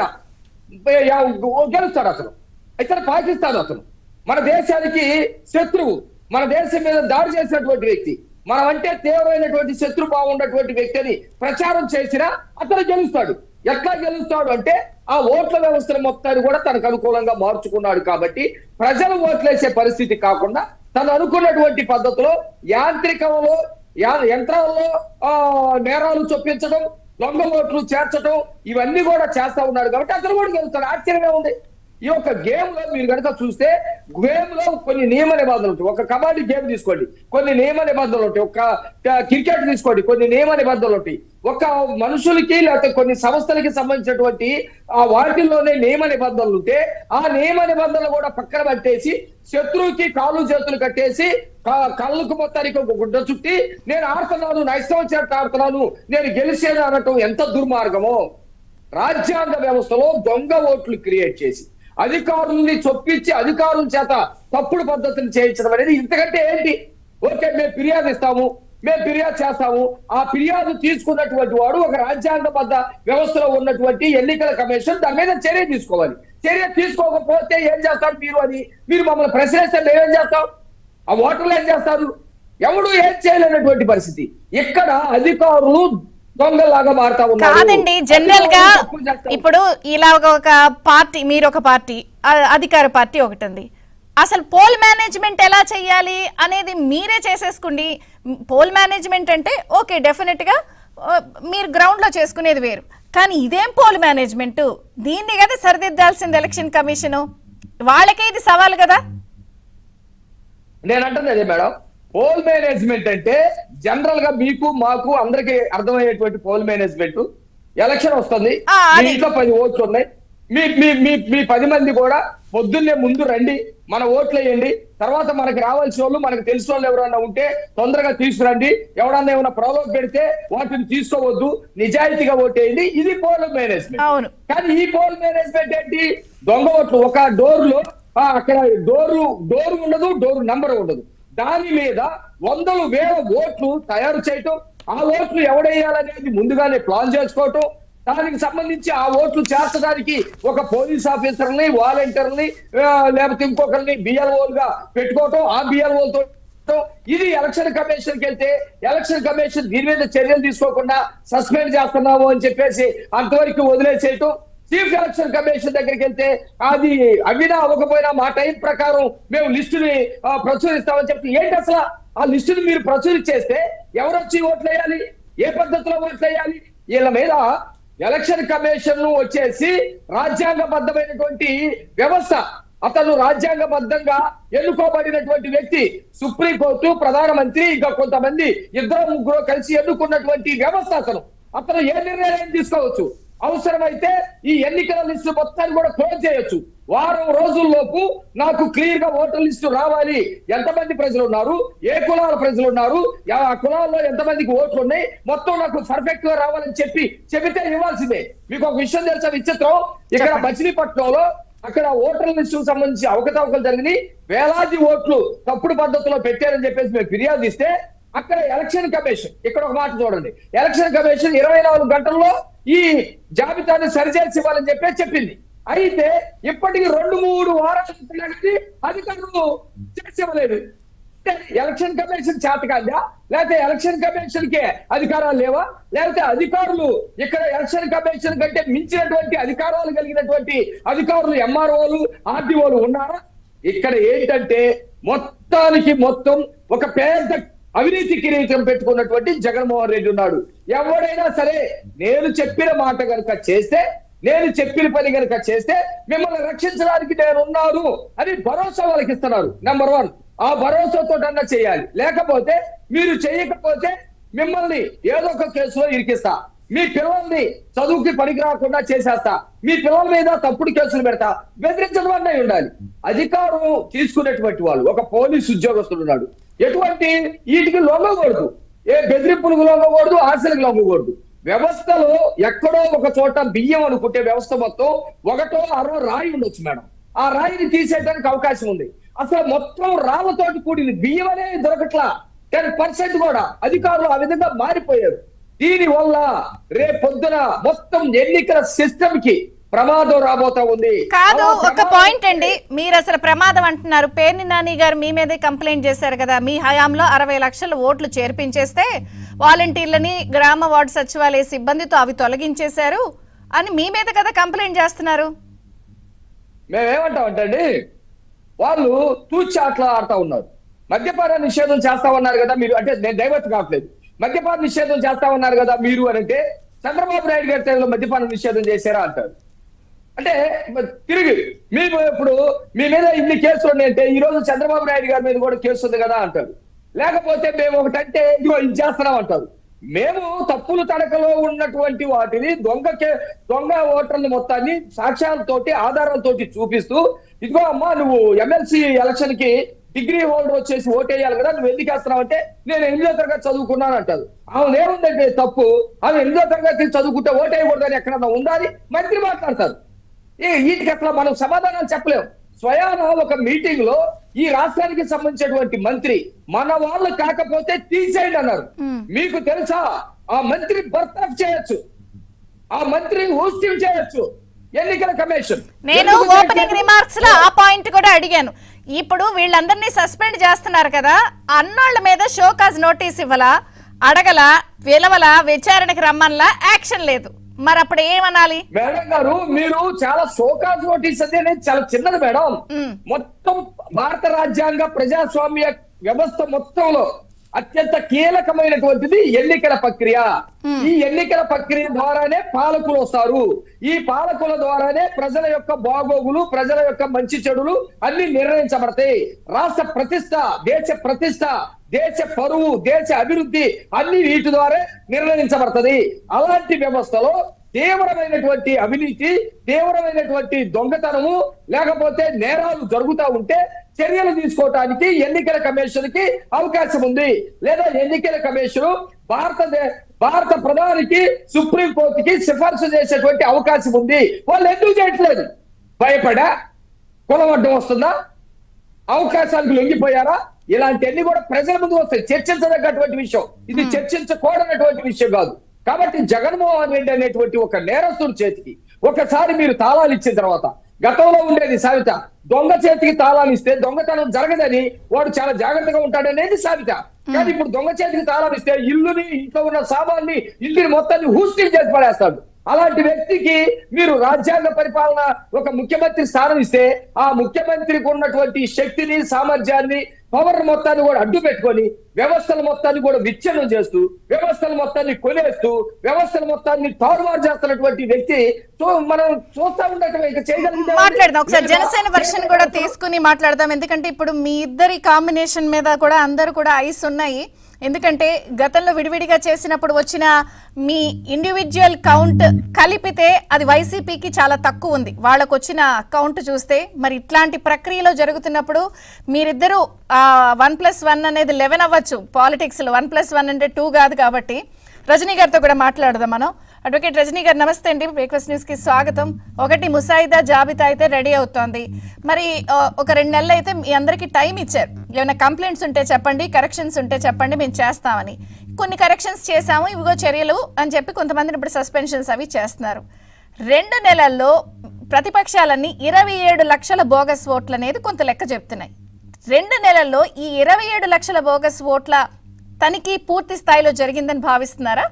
గెలుస్తాడు అసలు అయితే పాకిస్తాన్ అతను మన దేశానికి శత్రువు మన దేశం మీద దాడి చేసినటువంటి వ్యక్తి మనం అంటే తీవ్రమైనటువంటి శత్రుభావం ఉన్నటువంటి వ్యక్తిని ప్రచారం చేసినా అతను గెలుస్తాడు ఎట్లా గెలుస్తాడు అంటే ఆ ఓట్ల వ్యవస్థను మొత్తాన్ని కూడా తనకు అనుకూలంగా మార్చుకున్నాడు కాబట్టి ప్రజలు ఓట్లేసే పరిస్థితి కాకుండా తను అనుకున్నటువంటి పద్ధతిలో యాంత్రికంలో యా- యంత్రాల్లో ఆ నేరాలు చొప్పించడం దొంగ ఓట్లు చేర్చడం ఇవన్నీ కూడా చేస్తా ఉన్నాడు కాబట్టి అతను కూడా గెలుస్తాడు ఆశ్చర్యమే ఉంది ఈ యొక్క గేమ్ లో మీరు కనుక చూస్తే గేమ్ లో కొన్ని నియమ నిబంధనలు ఉంటాయి ఒక కబడ్డీ గేమ్ తీసుకోండి కొన్ని నియమ నిబంధనలు ఉంటాయి ఒక క్రికెట్ తీసుకోండి కొన్ని నియమ నిబంధనలు ఉంటాయి ఒక మనుషులకి లేకపోతే కొన్ని సంస్థలకి సంబంధించినటువంటి ఆ వాటిల్లోనే నియమ నిబంధనలు ఉంటే ఆ నియమ నిబంధనలు కూడా పక్కన పట్టేసి శత్రువుకి కాళ్ళు చేతులు కట్టేసి క- కళ్ళకు మొత్తానికి ఒక గుడ్డ చుట్టి నేను ఆడుతున్నాను నా ఇష్టం వచ్చినట్టు ఆడుతున్నాను నేను గెలిచేది అనటం ఎంత దుర్మార్గమో రాజ్యాంగ వ్యవస్థలో దొంగ ఓట్లు క్రియేట్ చేసి అధికారుల్ని చొప్పించి అధికారుల చేత తప్పుడు పద్ధతిని చేయించడం అనేది ఇంతకంటే ఏంటి ఓకే మేము ఫిర్యాదు ఇస్తాము మేము ఫిర్యాదు చేస్తాము ఆ ఫిర్యాదు తీసుకున్నటువంటి వాడు ఒక రాజ్యాంగబద్ధ వ్యవస్థలో ఉన్నటువంటి ఎన్నికల కమిషన్ దాని మీద చర్య తీసుకోవాలి చర్య తీసుకోకపోతే ఏం చేస్తారు మీరు అని మీరు మమ్మల్ని ప్రశ్నిస్తే మేమేం చేస్తాం ఆ ఓటర్లు ఏం చేస్తారు ఎవడు ఏం చేయలేనటువంటి పరిస్థితి ఇక్కడ అధికారులు దొంగలాగా మారుతా ఉన్నారు కాదండి జనరల్ గా అధికారులు తప్పులు చేస్తారు. ఇప్పుడు ఇలా ఒక పార్టీ మీరు ఒక పార్టీ అ- అధికార పార్టీ ఒకటి ఉంది అసలు పోల్ మేనేజ్మెంట్ ఎలా చేయాలి అనేది మీరే చేసేసుకోండి పోల్ మేనేజ్మెంట్ అంటే ఓకే డెఫినెట్ గా ఆ, మీరు గ్రౌండ్ లో చేసుకునేది వేరు కానీ ఇదేం పోల్ మేనేజ్మెంట్ దీన్ని కదా సరిదిద్దాల్సింది ఎలక్షన్ కమిషన్ వాళ్ళకే ఇది సవాల్ కదా నేను అంటుంది అదే మేడం పోల్ మేనేజ్మెంట్ అంటే జనరల్ గా మీకు మాకు అందరికి అర్థమయ్యేటువంటి పోల్ మేనేజ్మెంట్ ఎలక్షన్ వస్తుంది ఆ, మీ అది. ఇంట్లో పది ఓట్లు ఉన్నాయి మీ మీ మీ మీ పది మంది కూడా పొద్దున్నే ముందు రండి మన ఓట్లు వేయండి తర్వాత మనకి రావాల్సిన వాళ్ళు మనకు తెలిసిన వాళ్ళు ఎవరైనా ఉంటే తొందరగా తీసుకురండి ఎవడన్నా ఏమైనా ప్రలోభ పెడితే వాటిని తీసుకోవద్దు నిజాయితీగా ఓటేయండి ఇది పోల్ మేనేజ్మెంట్ అవును కానీ ఈ పోల్ మేనేజ్మెంట్ ఏంటి దొంగ ఓట్లు ఒక డోర్ లో ఆ, అక్కడ డోరు డోర్ ఉండదు డోర్ నంబర్ ఉండదు దాని మీద వందలు వేల ఓట్లు తయారు చేయటం ఆ ఓట్లు ఎవడేయాలనేది ముందుగానే ప్లాన్ చేసుకోవటం దానికి సంబంధించి ఆ ఓట్లు చేర్చడానికి ఒక పోలీస్ ఆఫీసర్ని వాలంటీర్ని ఆ, లేకపోతే ఇంకొకరిని బిఎల్ఓలుగా పెట్టుకోవటం ఆ బిఎల్ఓలతో ఇది ఎలక్షన్ కమిషన్ కి వెళ్తే ఎలక్షన్ కమిషన్ దీని మీద చర్యలు తీసుకోకుండా సస్పెండ్ చేస్తున్నాము అని చెప్పేసి అంతవరకు వదిలేసేయటం చీఫ్ ఎలక్షన్ కమిషన్ దగ్గరికి వెళ్తే అది అవినా అవ్వకపోయినా మా టైం ప్రకారం మేము లిస్టుని ఆ, ప్రచురిస్తామని చెప్పి ఏంటి అసలు ఆ లిస్టుని మీరు ప్రచురించేస్తే ఎవరు వచ్చి ఓట్లు వేయాలి ఏ పద్ధతిలో ఓట్లు వేయాలి వీళ్ళ మీద ఎలక్షన్ కమిషన్ వచ్చేసి రాజ్యాంగబద్ధమైనటువంటి వ్యవస్థ అతను రాజ్యాంగబద్ధంగా ఎన్నుకోబడినటువంటి వ్యక్తి సుప్రీంకోర్టు ప్రధానమంత్రి ఇంకా కొంతమంది ఇద్దరు ముగ్గురు కలిసి ఎన్నుకున్నటువంటి వ్యవస్థ అతను అతను ఏ నిర్ణయం తీసుకోవచ్చు అవసరమైతే ఈ ఎన్నికల లిస్టు మొత్తాన్ని కూడా క్లోజ్ చేయొచ్చు వారం రోజుల్లోపు నాకు క్లియర్ గా ఓటర్ లిస్టు రావాలి ఎంతమంది ప్రజలు ఉన్నారు ఏ కులాల ప్రజలు ఉన్నారు ఆ కులాల్లో ఎంతమందికి ఓట్లు ఉన్నాయి మొత్తం నాకు పర్ఫెక్ట్ గా రావాలని చెప్పి చెబితే ఇవ్వాల్సిందే మీకు ఒక విషయం తెలుసా విచిత్రం ఇక్కడ చెప్పండి. మచిలీపట్నంలో అక్కడ ఓటర్ లిస్టు సంబంధించి అవకతవకలు జరిగినాయి వేలాది ఓట్లు తప్పుడు పద్ధతిలో పెట్టారని చెప్పేసి మేము ఫిర్యాదు ఇస్తే అక్కడ ఎలక్షన్ కమిషన్ ఇక్కడ ఒక మాట చూడండి ఎలక్షన్ కమిషన్ ఇరవై నాలుగు గంటల్లో ఈ జాబితాను సరిచేసి ఇవ్వాలని చెప్పేసి చెప్పింది అయితే ఇప్పటికి రెండు మూడు వారాలు అవుతున్నా కానీ అధికారులు చేసి ఇవ్వలేదు అంటే ఎలక్షన్ కమిషన్ చేత కాదా లేకపోతే ఎలక్షన్ కమిషన్ కే అధికారాలు లేవా లేకపోతే అధికారులు ఇక్కడ ఎలక్షన్ కమిషన్ కంటే మించినటువంటి అధికారాలు కలిగినటువంటి అధికారులు ఎంఆర్ఓలు ఆర్డీఓలు ఉన్నారా ఇక్కడ ఏంటంటే మొత్తానికి మొత్తం ఒక పెద్ద అవినీతి కిరీటం పెట్టుకున్నటువంటి జగన్మోహన్ రెడ్డి ఉన్నాడు ఎవడైనా సరే నేను చెప్పిన మాట కనుక చేస్తే నేను చెప్పిన పని కనుక చేస్తే మిమ్మల్ని రక్షించడానికి నేను ఉన్నాను అని భరోసా వాళ్ళకి ఇస్తున్నారు నెంబర్ వన్ ఆ భరోసాతో అన్నా చేయాలి లేకపోతే మీరు చేయకపోతే మిమ్మల్ని ఏదో ఒక కేసులో ఇరికిస్తా మీ పిల్లల్ని చదువుకి పనికి రాకుండా చేసేస్తా మీ పిల్లల మీద తప్పుడు కేసులు పెడతా బెదిరించడం అనే ఉండాలి అధికారం తీసుకునేటువంటి వాళ్ళు ఒక పోలీస్ ఉద్యోగస్తుడు ఉన్నాడు ఎటువంటి వీటికి లొంగకూడదు ఏ బెదిరింపులకు లొంగకూడదు ఆశలకు లొంగకూడదు వ్యవస్థలో ఎక్కడో ఒక చోట బియ్యం అనుకుంటే వ్యవస్థ మొత్తం ఒకటో అరవై రాయి ఉండొచ్చు మేడం ఆ రాయిని తీసేయడానికి అవకాశం ఉంది అసలు మొత్తం రాళ్ళతోటి కూడింది బియ్యం అనేది దొరకట్లా టెన్ పర్సెంట్ కూడా అధికారులు ఆ విధంగా మారిపోయారు దీని వల్ల రేపొద్దున మొత్తం ఎన్నికల సిస్టమ్ కి ప్రమాదం రాబోతా ఉంది కాదు అలా ఒక ప్రమాదం పాయింట్ అండి మీరు అసలు ప్రమాదం అంటున్నారు పేర్ని నాని గారు మీ మీదే కంప్లైంట్ చేశారు కదా మీ హయాంలో అరవై లక్షల ఓట్లు చేర్పించేస్తే వాలంటీర్లని గ్రామ వార్డు సచివాలయ సిబ్బందితో అవి తొలగించేశారు అని మీ మీద కదా కంప్లైంట్ చేస్తున్నారు మేమేమంటామంటే అండి వాళ్ళు తూచి ఆటలు ఆడుతా ఉన్నారు మద్యపాన నిషేధం చేస్తా ఉన్నారు కదా మీరు అంటే నేను డైవర్ట్ కావట్లేదు మద్యపాన నిషేధం చేస్తా ఉన్నారు కదా మీరు అని అంటే చంద్రబాబు నాయుడు గారి టైంలో మద్యపాన నిషేధం చేశారా అంటారు అంటే మ- తిరిగి మీకు ఇప్పుడు మీ మీద ఇన్ని కేసులు ఉన్నాయంటే ఈ రోజు చంద్రబాబు నాయుడు గారి మీద కూడా కేసు ఉంది కదా అంటారు లేకపోతే మేము ఒకటంటే ఇదిగో ఇది చేస్తున్నాం అంటారు మేము తప్పులు తడకలో ఉన్నటువంటి వాటిని దొంగ కే- దొంగ ఓటర్ల మొత్తాన్ని సాక్ష్యాలతోటి ఆధారాలతోటి చూపిస్తూ ఇదిగో అమ్మా నువ్వు ఎమ్మెల్సీ ఎలక్షన్ కి డిగ్రీ హోల్డర్ వచ్చేసి ఓటేయాలి కదా నువ్వు ఎందుకు వేస్తున్నావు అంటే నేను ఎనిమిదో తరగతి చదువుకున్నాను అంటారు ఆమె ఏముందంటే తప్పు ఆమె ఎనిమిదో తరగతి చదువుకుంటే ఓటేయకూడదని ఎక్కడన్నా ఉండాలి మంత్రి మాట్లాడతారు ఈ వీటికి అసలు మనం సమాధానాలు చెప్పలేం స్వయాన ఒక మీటింగ్ లో ఈ రాష్ట్రానికి సంబంధించినటువంటి మంత్రి మన వాళ్ళు కాకపోతే తీసేయండి అన్నారు మ్మ్. మీకు తెలుసా ఆ మంత్రి బర్తాఫ్ చేయొచ్చు ఆ మంత్రి హోస్టింగ్ చేయొచ్చు ఎన్నికల కమిషన్ నేను ఎందుకు ఓపెనింగ్ చేయట్లేదు? రిమార్క్స్ లో ఆ పాయింట్ కూడా అడిగాను ఇప్పుడు వీళ్ళందరినీ సస్పెండ్ చేస్తున్నారు కదా అన్నోళ్ళ మీద షోకాజ్ నోటీస్ ఇవ్వలా అడగల విలవల విచారణకి రమ్మన్లా యాక్షన్ లేదు మరి అప్పుడు ఏమనాలి మేడం గారు మీరు చాలా షోకాజ్ నోటీస్ అనేది చాలా చిన్నది మేడం మ్మ్. మొత్తం భారత రాజ్యాంగ ప్రజాస్వామ్య వ్యవస్థ మొత్తంలో అత్యంత కీలకమైనటువంటిది ఎన్నికల ప్రక్రియ ఈ ఎన్నికల ప్రక్రియ ద్వారానే పాలకులు వస్తారు ఈ పాలకుల ద్వారానే ప్రజల యొక్క బాగోగులు ప్రజల యొక్క మంచి చెడులు అన్ని నిర్ణయించబడతాయి రాష్ట్ర ప్రతిష్ట దేశ ప్రతిష్ట దేశ పరువు దేశ అభివృద్ధి అన్ని వీటి ద్వారా నిర్ణయించబడుతుంది అలాంటి వ్యవస్థలో తీవ్రమైనటువంటి అవినీతి తీవ్రమైనటువంటి దొంగతనము లేకపోతే నేరాలు జరుగుతా ఉంటే చర్యలు తీసుకోవటానికి ఎన్నికల కమిషన్ కి అవకాశం ఉంది లేదా ఎన్నికల కమిషన్ భారతదే భారత ప్రధానికి సుప్రీం కోర్టుకి సిఫార్సు చేసేటువంటి అవకాశం ఉంది వాళ్ళు ఎందుకు చేయట్లేదు భయపడా కులం అడ్డం వస్తుందా అవకాశాలకు లొంగిపోయారా ఇలాంటివన్నీ కూడా ప్రజల ముందు వస్తాయి చర్చించదగ్గటువంటి విషయం ఇది చర్చించకూడనటువంటి విషయం కాదు కాబట్టి జగన్మోహన్ రెడ్డి అనేటువంటి ఒక నేరస్తుడి చేతికి ఒకసారి మీరు తాళాలు ఇచ్చిన తర్వాత గతంలో ఉండేది సావిత దొంగ చేతికి తాళాలు ఇస్తే దొంగతనం జరగదని వాడు చాలా జాగ్రత్తగా ఉంటాడనేది సావిత కానీ ఇప్పుడు దొంగ చేతికి తాళాలు ఇస్తే ఇల్లుని ఇంట్లో ఉన్న సామాన్ని ఇంటిని మొత్తాన్ని హూస్టిల్ చేసి పడేస్తాడు అలాంటి వ్యక్తికి మీరు రాజ్యాంగ పరిపాలన ఒక ముఖ్యమంత్రి స్థానం ఇస్తే ఆ ముఖ్యమంత్రికి ఉన్నటువంటి శక్తిని సామర్థ్యాన్ని పవర్ మొత్తాన్ని కూడా అడ్డు పెట్టుకొని వ్యవస్థల మొత్తాన్ని కూడా విచ్ఛిన్నం చేస్తూ వ్యవస్థల మొత్తాన్ని కొనేస్తూ వ్యవస్థల మొత్తాన్ని తారుమారు చేస్తున్నటువంటి వ్యక్తి సో మనం చూస్తా ఉండటం ఇక చేయగలిగితే మాట్లాడదాం ఒకసారి జనసేన వర్షన్ కూడా తీసుకుని మాట్లాడదాం ఎందుకంటే ఇప్పుడు మీ ఇద్దరి కాంబినేషన్ మీద కూడా అందరూ కూడా ఐస్ ఉన్నాయి ఎందుకంటే గతంలో విడివిడిగా చేసినప్పుడు వచ్చిన మీ ఇండివిజువల్ కౌంట్ కలిపితే అది వైసీపీకి చాలా తక్కువ ఉంది వాళ్ళకు వచ్చిన కౌంట్ చూస్తే మరి ఇట్లాంటి ప్రక్రియలో జరుగుతున్నప్పుడు మీరిద్దరూ వన్ ప్లస్ వన్ అనేది లెవెన్ అవ్వచ్చు పాలిటిక్స్లో వన్ ప్లస్ వన్ అంటే టూ కాదు కాబట్టి రజనీ గారితో కూడా మాట్లాడదాం మనం అడ్వకేట్ రజనీ గారు నమస్తే అండి బ్రేక్ఫాస్ట్ న్యూస్ కి స్వాగతం ఒకటి ముసాయిదా జాబితా అయితే రెడీ అవుతోంది మరి ఆ, ఒక రెండు నెలలు అయితే మీ అందరికీ టైం ఇచ్చారు ఏమైనా కంప్లైంట్స్ ఉంటే చెప్పండి కరెక్షన్స్ ఉంటే చెప్పండి మేము చేస్తామని కొన్ని కరెక్షన్స్ చేశాము ఇవిగో చర్యలు అని చెప్పి కొంతమందిని ఇప్పుడు సస్పెన్షన్స్ అవి చేస్తున్నారు రెండు నెలల్లో ప్రతిపక్షాలన్నీ ఇరవై ఏడు లక్షల బోగస్ ఓట్లు అనేది కొంత లెక్క చెప్తున్నాయి రెండు నెలల్లో ఈ ఇరవై ఏడు లక్షల బోగస్ ఓట్ల తనిఖీ పూర్తి స్థాయిలో జరిగిందని భావిస్తున్నారా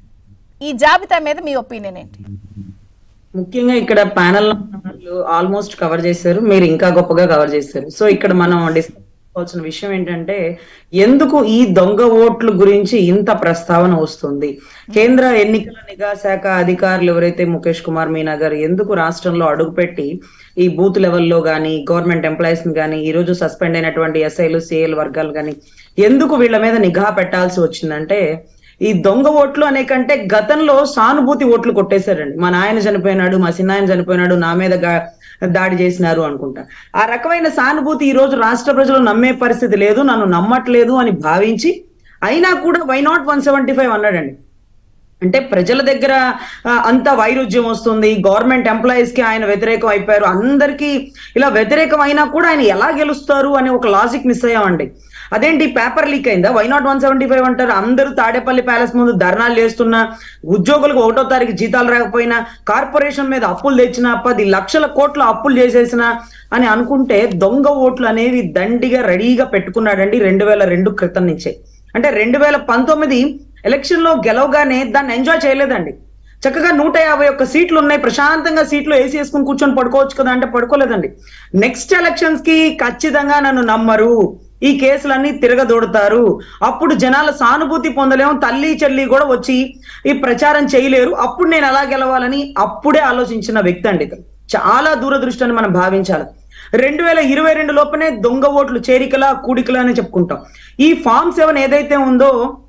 ఈ జాబితా మీద మీ ఒపీనియన్ ఏంటి ముఖ్యంగా ఇక్కడ ప్యానల్ వాళ్ళు ఆల్మోస్ట్ కవర్ చేశారు మీరు ఇంకా గొప్పగా కవర్ చేశారు సో ఇక్కడ మనం డిస్కస్ చేసుకోవాల్సిన విషయం ఏంటంటే ఎందుకు ఈ దొంగ ఓట్ల గురించి ఇంత ప్రస్తావన వస్తుంది కేంద్ర ఎన్నికల నిఘా శాఖ అధికారులు ఎవరైతే ముఖేష్ కుమార్ మీనా గారు ఎందుకు రాష్ట్రంలో అడుగుపెట్టి ఈ బూత్ లెవెల్లో గానీ గవర్నమెంట్ ఎంప్లాయీస్ ని గానీ ఈ రోజు సస్పెండ్ అయినటువంటి ఎస్ఐలు సిఐలు వర్గాలు గానీ ఎందుకు వీళ్ళ మీద నిఘా పెట్టాల్సి వచ్చిందంటే ఈ దొంగ ఓట్లు అనే కంటే గతంలో సానుభూతి ఓట్లు కొట్టేశారండి మా నాయన చనిపోయినాడు మా చిన్నాయన చనిపోయినాడు నా మీద గా- దాడి చేసినారు అనుకుంటా ఆ రకమైన సానుభూతి ఈ రోజు రాష్ట్ర ప్రజలు నమ్మే పరిస్థితి లేదు నన్ను నమ్మట్లేదు అని భావించి అయినా కూడా why not one seventy five అన్నాడండి అంటే ప్రజల దగ్గర ఆ, అంత వైరుధ్యం వస్తుంది గవర్నమెంట్ ఎంప్లాయీస్ కి ఆయన వ్యతిరేకం అయిపోయారు అందరికీ ఇలా వ్యతిరేకం అయినా కూడా ఆయన ఎలా గెలుస్తారు అనే ఒక లాజిక్ మిస్ అయ్యామండి అదేంటి పేపర్ లీక్ అయిందా why not one seventy five అంటారు అందరూ తాడేపల్లి ప్యాలెస్ ముందు ధర్నాలు చేస్తున్నా ఉద్యోగులకు ఒకటో తారీఖు జీతాలు రాకపోయినా కార్పొరేషన్ మీద అప్పులు తెచ్చినా పది లక్షల కోట్ల అప్పులు చేసేసిన అని అనుకుంటే దొంగ ఓట్లు అనేవి దండిగా రెడీగా పెట్టుకున్నాడండి రెండు వేల రెండు క్రితం నుంచే అంటే రెండు వేల పంతొమ్మిది ఎలక్షన్ లో గెలవగానే దాన్ని ఎంజాయ్ చేయలేదండి చక్కగా నూట యాభై ఒక్క సీట్లు ఉన్నాయి ప్రశాంతంగా సీట్లు ఏసీ వేసుకుని కూర్చొని పడుకోవచ్చు కదా అంటే పడుకోలేదండి నెక్స్ట్ ఎలక్షన్స్ కి ఖచ్చితంగా నన్ను నమ్మరు ఈ కేసులన్నీ తిరగదోడతారు అప్పుడు జనాల సానుభూతి పొందలేము తల్లి చెల్లి కూడా వచ్చి ఈ ప్రచారం చేయలేరు అప్పుడు నేను ఎలా గెలవాలని అప్పుడే ఆలోచించిన వ్యక్తి అండి ఇతను చాలా దూరదృష్టి అని మనం భావించాలి రెండు వేల ఇరవై రెండు లోపనే దొంగ ఓట్లు చేరికల కూడికల అని చెప్పుకుంటాం ఈ ఫామ్ సెవెన్ ఏదైతే ఉందో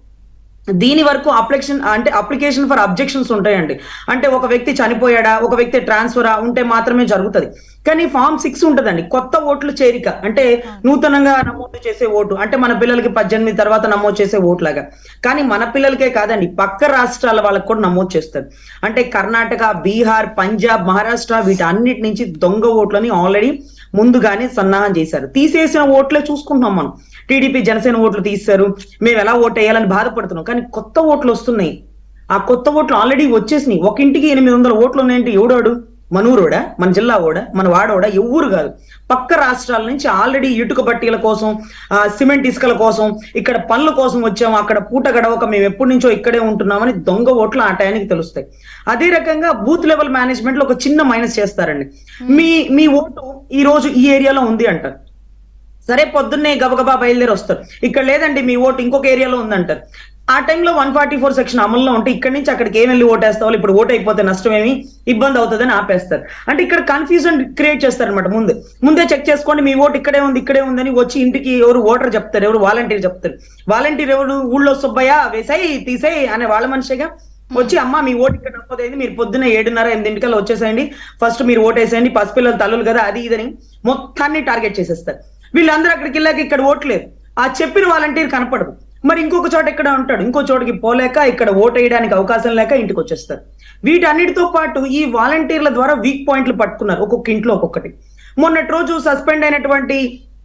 దీని వరకు అప్లికేషన్ అంటే అప్లికేషన్ ఫర్ అబ్జెక్షన్స్ ఉంటాయండి అంటే ఒక వ్యక్తి చనిపోయాడా ఒక వ్యక్తి ట్రాన్స్ఫరా ఉంటే మాత్రమే జరుగుతుంది కానీ ఫామ్ సిక్స్ ఉంటదండి కొత్త ఓట్లు చేరిక అంటే నూతనంగా నమోదు చేసే ఓటు అంటే మన పిల్లలకి పద్దెనిమిది తర్వాత నమోదు చేసే ఓట్లాగా కానీ మన పిల్లలకే కాదండి పక్క రాష్ట్రాల వాళ్ళకి కూడా నమోదు చేస్తారు అంటే కర్ణాటక బీహార్ పంజాబ్ మహారాష్ట్ర వీటన్నిటి నుంచి దొంగ ఓట్లని ఆల్రెడీ ముందుగానే సన్నాహం చేశారు తీసేసిన ఓట్లే చూసుకుంటున్నాం మనం టీడీపీ జనసేన ఓట్లు తీశారు మేము ఎలా ఓటు వేయాలని బాధపడుతున్నాం కానీ కొత్త ఓట్లు వస్తున్నాయి ఆ కొత్త ఓట్లు ఆల్రెడీ వచ్చేసినాయి ఒక ఇంటికి ఎనిమిది వందల ఓట్లు ఉన్నాయంటే ఎవడాడు మనూరోడా మన జిల్లా ఓడా మన వాడోడా ఎవ్వరు కాదు పక్క రాష్ట్రాల నుంచి ఆల్రెడీ ఇటుక బట్టీల కోసం ఆ, సిమెంట్ ఇసుకల కోసం ఇక్కడ పనుల కోసం వచ్చాము అక్కడ పూట గడవక మేము ఎప్పటి నుంచో ఇక్కడే ఉంటున్నామని దొంగ ఓట్లు ఆ టయానికి తెలుస్తాయి అదే రకంగా బూత్ లెవెల్ మేనేజ్మెంట్ లో ఒక చిన్న మైనస్ చేస్తారండి మీ మీ ఓటు ఈ రోజు ఈ ఏరియాలో ఉంది అంటారు సరే పొద్దున్నే గబగబా బయలుదేరి వస్తారు ఇక్కడ లేదండి మీ ఓటు ఇంకొక ఏరియాలో ఉందంటారు ఆ టైంలో వన్ ఫార్టీ ఫోర్ సెక్షన్ అమల్లో ఉంటే ఇక్కడి నుంచి అక్కడికి ఏం వెళ్ళి ఓటేస్తావు ఇప్పుడు ఓటు అయిపోతే నష్టమేమి ఇబ్బంది అవుతుందని ఆపేస్తారు అంటే ఇక్కడ కన్ఫ్యూజన్ క్రియేట్ చేస్తారనమాట ముందు ముందే చెక్ చేసుకోండి మీ ఓటు ఇక్కడే ఉంది ఇక్కడే ఉందని వచ్చి ఇంటికి ఎవరు ఓటర్ చెప్తారు ఎవరు వాలంటీర్ చెప్తారు వాలంటీర్ ఎవరు ఊళ్ళో సుబ్బయ్య వేసాయి తీసేయి అనే వాళ్ళ మనిషిగా వచ్చి అమ్మ మీ ఓటు ఇక్కడ నమ్మదైంది మీరు పొద్దున్న ఏడున్నర ఎనిమిదింటికల్లా వచ్చేసేయండి ఫస్ట్ మీరు ఓటు వేసేయండి పసిపిల్లల తల్లులు కదా అది ఇదని మొత్తాన్ని టార్గెట్ చేసేస్తారు వీళ్ళందరూ అక్కడికి వెళ్ళాక ఇక్కడ ఓట్లేదు ఆ చెప్పిన వాలంటీర్ కనపడదు మరి ఇంకొక చోట ఇక్కడ ఉంటాడు ఇంకో చోటకి పోలేక ఇక్కడ ఓటు వేయడానికి అవకాశం లేక ఇంటికి వచ్చేస్తారు వీటన్నిటితో పాటు ఈ వాలంటీర్ల ద్వారా వీక్ పాయింట్లు పట్టుకున్నారు ఒక్కొక్క ఇంట్లో ఒక్కొక్కటి మొన్నటి రోజు సస్పెండ్ అయినటువంటి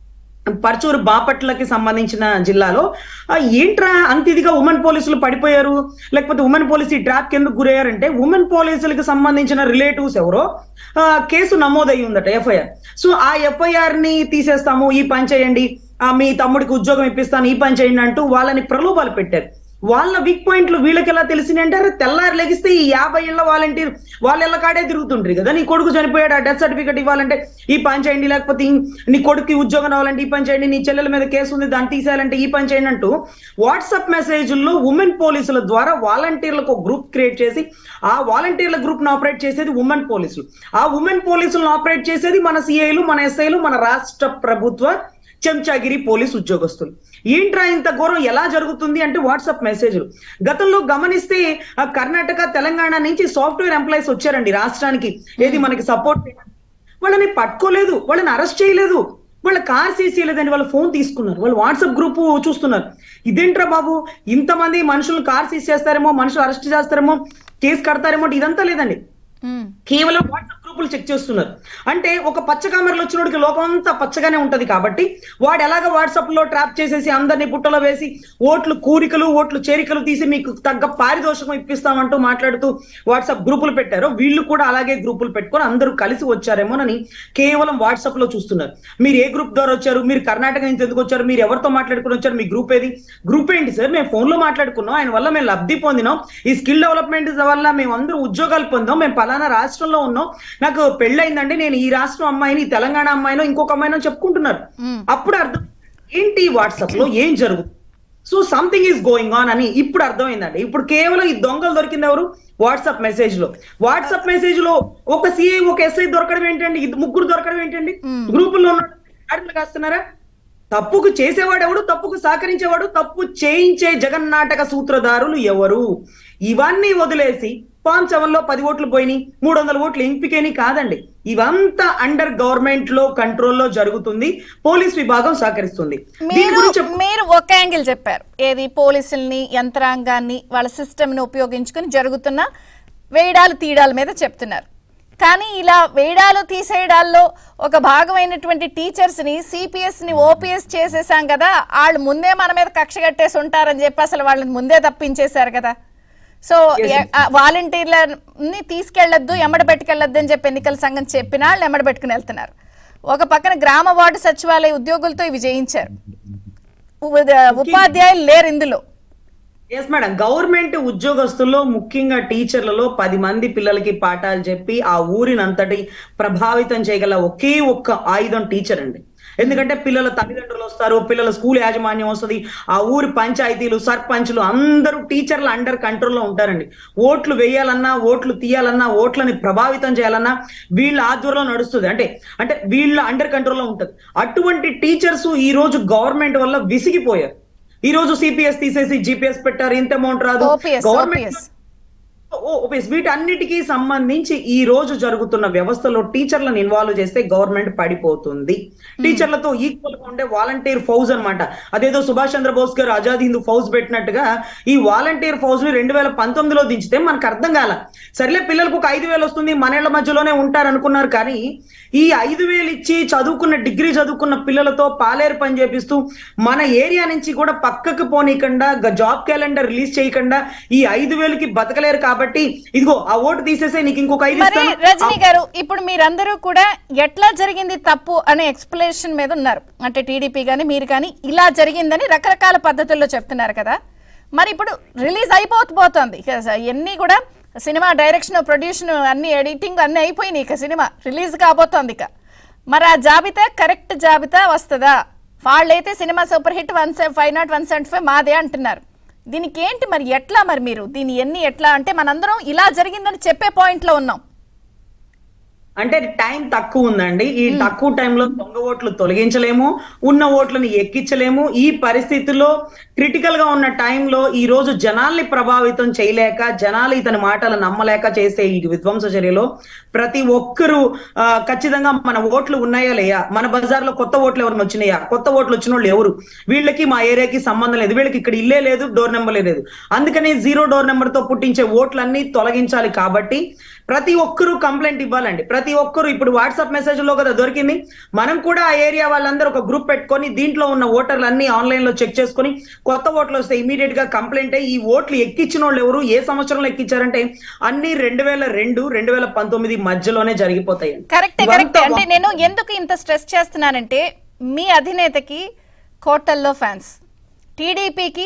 పర్చూరు బాపట్లకి సంబంధించిన జిల్లాలో ఆ, ఏంట్రా అంత ఇదిగా ఉమెన్ పోలీసులు పడిపోయారు లేకపోతే ఉమెన్ పోలీసు ఈ ట్రాప్ కింద గురయ్యారంటే ఉమెన్ పోలీసులకు సంబంధించిన రిలేటివ్స్ ఎవరో ఆ, కేసు నమోదయ్యి ఉందట ఎఫ్ఐఆర్ సో ఆ ఎఫ్ఐఆర్ ని తీసేస్తాము ఈ పని చేయండి ఆ, మీ తమ్ముడికి ఉద్యోగం ఇప్పిస్తాను ఈ పని చేయండి అంటూ వాళ్ళని ప్రలోభాలు పెట్టారు వాళ్ళ వీక్ పాయింట్లు వీళ్ళకి ఎలా తెలిసినాయి అంటే అరే తెల్లారి లెగిస్తే ఈ యాభై ఏళ్ళ వాలంటీర్ వాళ్ళ ఇళ్ళ కాడే తిరుగుతుంటారు కదా నీ కొడుకు చనిపోయాడు ఆ డెత్ సర్టిఫికేట్ ఇవ్వాలంటే ఈ పని చేయండి లేకపోతే ఈ- నీ కొడుకు ఉద్యోగం రావాలంటే ఈ పని చేయండి నీ చెల్లెల మీద కేసు ఉంది దాన్ని తీసేయాలంటే ఈ పని చేయండి అంటూ వాట్సాప్ మెసేజ్ల్లో ఉమెన్ పోలీసుల ద్వారా వాలంటీర్లకు ఒక గ్రూప్ క్రియేట్ చేసి ఆ వాలంటీర్ల గ్రూప్ ను ఆపరేట్ చేసేది ఉమెన్ పోలీసులు ఆ ఉమెన్ పోలీసులను ఆపరేట్ చేసేది మన సిఐలు మన ఎస్ఐలు మన రాష్ట్ర ప్రభుత్వ చెంచాగిరి పోలీస్ ఉద్యోగస్తులు ఏంట్రా ఇంత ఘోరం ఎలా జరుగుతుంది అంటే వాట్సాప్ మెసేజ్లు గతంలో గమనిస్తే ఆ కర్ణాటక తెలంగాణ నుంచి సాఫ్ట్వేర్ ఎంప్లాయీస్ వచ్చారండి రాష్ట్రానికి ఏది మనకి సపోర్ట్ వాళ్ళని పట్టుకోలేదు వాళ్ళని అరెస్ట్ చేయలేదు వాళ్ళ కార్ సీసీ లేదండి వాళ్ళ ఫోన్ తీసుకున్నారు వాళ్ళు వాట్సాప్ గ్రూప్ చూస్తున్నారు ఇదేంట్రా బాబు ఇంతమంది మనుషులు కార్ సీజ్ చేస్తారేమో మనుషులు అరెస్ట్ చేస్తారేమో కేసు కడతారేమో అంటే ఇదంతా లేదండి ఉమ్, కేవలం వాట్సాప్ గ్రూపులు చెక్ చేస్తున్నారు అంటే ఒక పచ్చ కామెరలు వచ్చినోడికి లోకం అంతా పచ్చగానే ఉంటది కాబట్టి వాడు ఎలాగ వాట్సాప్ లో ట్రాప్ చేసేసి అందరినీ పుట్టలో వేసి ఓట్లు కూరికలు ఓట్లు చేరికలు తీసి మీకు తగ్గ పారితోషికం ఇప్పిస్తామంటూ మాట్లాడుతూ వాట్సాప్ గ్రూపులు పెట్టారో వీళ్ళు కూడా అలాగే గ్రూపులు పెట్టుకొని అందరూ కలిసి వచ్చారేమోనని కేవలం వాట్సాప్ లో చూస్తున్నారు మీరు ఏ గ్రూప్ ద్వారా వచ్చారు మీరు కర్ణాటక నుంచి ఎందుకు వచ్చారు మీరు ఎవరితో మాట్లాడుకుని వచ్చారు మీ గ్రూప్ ఏది గ్రూప్ ఏంటి సార్ మేము ఫోన్ లో మాట్లాడుకున్నాం ఆయన వల్ల మేము లబ్ధి పొందినాం ఈ స్కిల్ డెవలప్మెంట్ వల్ల మేము అందరూ ఉద్యోగాలు పొందాం మేము పలానా రాష్ట్రంలో ఉన్నాం నాకు పెళ్ళయిందండి నేను ఈ రాష్ట్రం అమ్మాయిని ఈ తెలంగాణ అమ్మాయినో ఇంకొక అమ్మాయినో చెప్పుకుంటున్నారు ఉమ్. అప్పుడు అర్థం ఏంటి వాట్సాప్ లో ఏం జరుగుతుంది so something is going on అని ఇప్పుడు అర్థమైందండి ఇప్పుడు కేవలం ఈ దొంగలు దొరికింది ఎవరు వాట్సాప్ మెసేజ్ లో వాట్సాప్ మెసేజ్ లో ఒక సిఐ ఒక ఎస్ఐ దొరకడం ఏంటండి ఇది ముగ్గురు దొరకడం ఏంటండి Hmm. గ్రూపుల్లో ఉన్న ఆడపిల్లలు కాస్తున్నారా తప్పుకు చేసేవాడు ఎవడు తప్పుకు సహకరించేవాడు తప్పు చేయించే జగన్నాటక సూత్రధారులు ఎవరు ఇవన్నీ వదిలేసి పాన్ సెవెన్ లో పది ఓట్లు పోయినాయి మూడు వందల ఓట్లు ఎంపికని కాదండి ఇవంతా అండర్ గవర్నమెంట్ లో కంట్రోల్లో జరుగుతుంది పోలీస్ విభాగం సహకరిస్తుంది దీని మీరు గురించి మీరు ఒక యాంగిల్ చెప్పారు ఏది పోలీసుల్ని యంత్రాంగాన్ని వాళ్ళ సిస్టమ్ ని ఉపయోగించుకుని జరుగుతున్న వేయడాలు తీయడాల మీద చెప్తున్నారు కానీ ఇలా వేయడాలు తీసేయడాల్లో ఒక భాగమైనటువంటి టీచర్స్ ని సిపిఎస్ ని ఓపీఎస్ చేసేసాం కదా వాళ్ళు ముందే మన మీద కక్ష కట్టేసి ఉంటారని చెప్పి అసలు వాళ్ళని ముందే తప్పించేశారు కదా సో వాలంటీర్లని తీసుకెళ్లొద్దు ఎమ్మడ పెట్టుకెళ్ళొద్దు అని చెప్పి ఎన్నికల సంఘం చెప్పినా వాళ్ళు ఎమ్మడ పెట్టుకుని వెళ్తున్నారు ఒక పక్కన గ్రామ వార్డు సచివాలయ ఉద్యోగులతో ఇవి చేయించారు ఉ- ఉపాధ్యాయులు లేరు ఇందులో ఎస్ మేడం గవర్నమెంట్ ఉద్యోగస్తుల్లో ముఖ్యంగా టీచర్లలో పది మంది పిల్లలకి పాఠాలు చెప్పి ఆ ఊరినంతటి ప్రభావితం చేయగల ఒకే ఒక్క ఆయుధం టీచర్ అండి ఎందుకంటే పిల్లల తల్లిదండ్రులు వస్తారు పిల్లల స్కూల్ యాజమాన్యం వస్తుంది ఆ ఊరి పంచాయతీలు సర్పంచ్లు అందరూ టీచర్ల అండర్ కంట్రోల్లో ఉంటారండి ఓట్లు వేయాలన్నా ఓట్లు తీయాలన్నా ఓట్లని ప్రభావితం చేయాలన్నా వీళ్ళ ఆధ్వర్యంలో నడుస్తుంది అంటే అంటే వీళ్ళ అండర్ కంట్రోల్లో ఉంటుంది అటువంటి టీచర్స్ ఈ రోజు గవర్నమెంట్ వల్ల విసిగిపోయారు ఈ రోజు సిపిఎస్ తీసేసి జిపిఎస్ పెట్టారు ఇంత అమౌంట్ రాదు ఓపీఎస్ గవర్నమెంట్ ఓపీఎస్ ఓ- ఓ- వీటన్నిటికీ సంబంధించి ఈ రోజు జరుగుతున్న వ్యవస్థలో టీచర్లను ఇన్వాల్వ్ చేస్తే గవర్నమెంట్ పడిపోతుంది టీచర్లతో ఈక్వల్ గా ఉండే వాలంటీర్ ఫౌజ్ అన్నమాట అదేదో సుభాష్ చంద్రబోస్ గారు ఆజాద్ హిందూ ఫౌజ్ పెట్టినట్టుగా ఈ వాలంటీర్ ఫౌజ్ ని రెండు వేల పంతొమ్మిదిలో దించితే మనకు అర్థం కాల సర్లే పిల్లలకు ఒక ఐదు వేలు వస్తుంది మనేళ్ల మధ్యలోనే ఉంటారు అనుకున్నారు కానీ ఈ ఐదు వేలు ఇచ్చి చదువుకున్న డిగ్రీ చదువుకున్న పిల్లలతో పాలేరు పని చేపిస్తూ మన ఏరియా నుంచి కూడా పక్కకు పోనీయకుండా గ- జాబ్ క్యాలెండర్ రిలీజ్ చేయకుండా ఈ ఐదు వేలకి బతకలేరు కాబట్టి ఇదిగో ఆ ఓటు తీసేసే నీకు ఇంకొక ఐదు మరి ఇస్తాను. రజనీ గారు ఇప్పుడు మీరందరూ కూడా ఎట్లా జరిగింది తప్పు అనే ఎక్స్ప్లెనేషన్ మీద ఉన్నారు అంటే టీడీపీ కానీ మీరు కానీ ఇలా జరిగిందని రకరకాల పద్ధతుల్లో చెప్తున్నారు కదా మరి ఇప్పుడు రిలీజ్ అయిపోతుంది ఇక ఎన్ని కూడా సినిమా డైరెక్షన్ ప్రొడ్యూషన్ అన్ని ఎడిటింగ్ అన్ని అయిపోయినాయి ఇక సినిమా రిలీజ్ కాబోతోంది ఇక మరి ఆ జాబితా కరెక్ట్ జాబితా వస్తుందా వాళ్ళైతే cinema super hit one five not one seventy five మాదే అంటున్నారు దీనికి ఏంటి మరి ఎట్లా మరి మీరు దీని ఎన్ని ఎట్లా అంటే మనందరం ఇలా జరిగిందని చెప్పే పాయింట్లో ఉన్నాం అంటే టైం తక్కువ ఉందండి ఈ తక్కువ టైంలో దొంగ ఓట్లు తొలగించలేము ఉన్న ఓట్లను ఎక్కించలేము ఈ పరిస్థితిలో క్రిటికల్ గా ఉన్న టైంలో ఈ రోజు జనాల్ని ప్రభావితం చేయలేక జనాలు ఇతని మాటలు నమ్మలేక చేసే ఈ విధ్వంస చర్యలో ప్రతి ఒక్కరూ ఆ, ఖచ్చితంగా మన ఓట్లు ఉన్నాయా లేయా మన బజార్లో కొత్త ఓట్లు ఎవరిని వచ్చినాయా కొత్త ఓట్లు వచ్చిన వాళ్ళు ఎవరు వీళ్ళకి మా ఏరియాకి సంబంధం లేదు వీళ్ళకి ఇక్కడ ఇల్లే లేదు డోర్ నెంబర్ లేదు అందుకని జీరో డోర్ నెంబర్ తో పుట్టించే ఓట్లన్నీ తొలగించాలి కాబట్టి ప్రతి ఒక్కరూ కంప్లైంట్ ఇవ్వాలండి ప్రతి ఒక్కరు ఇప్పుడు వాట్సాప్ మెసేజ్ లో కదా దొరికింది మనం కూడా ఆ ఏరియా వాళ్ళందరూ ఒక గ్రూప్ పెట్టుకొని దీంట్లో ఉన్న ఓటర్లు అన్ని ఆన్లైన్ లో చెక్ చేసుకొని కొత్త ఓట్లు వస్తే ఇమీడియట్ గా కంప్లైంట్ అయ్యి ఈ ఓట్లు ఎక్కించిన వాళ్ళు ఎవరు ఏ సంవత్సరంలో ఎక్కించారంటే అన్ని రెండు వేల రెండు రెండు వేల పంతొమ్మిది మధ్యలోనే జరిగిపోతాయి కరెక్టే ఇవంతా కరెక్టే అంటే నేను ఎందుకు ఇంత స్ట్రెస్ చేస్తున్నానంటే మీ అధినేతకి కోటల్లో ఫ్యాన్స్ టీడీపీకి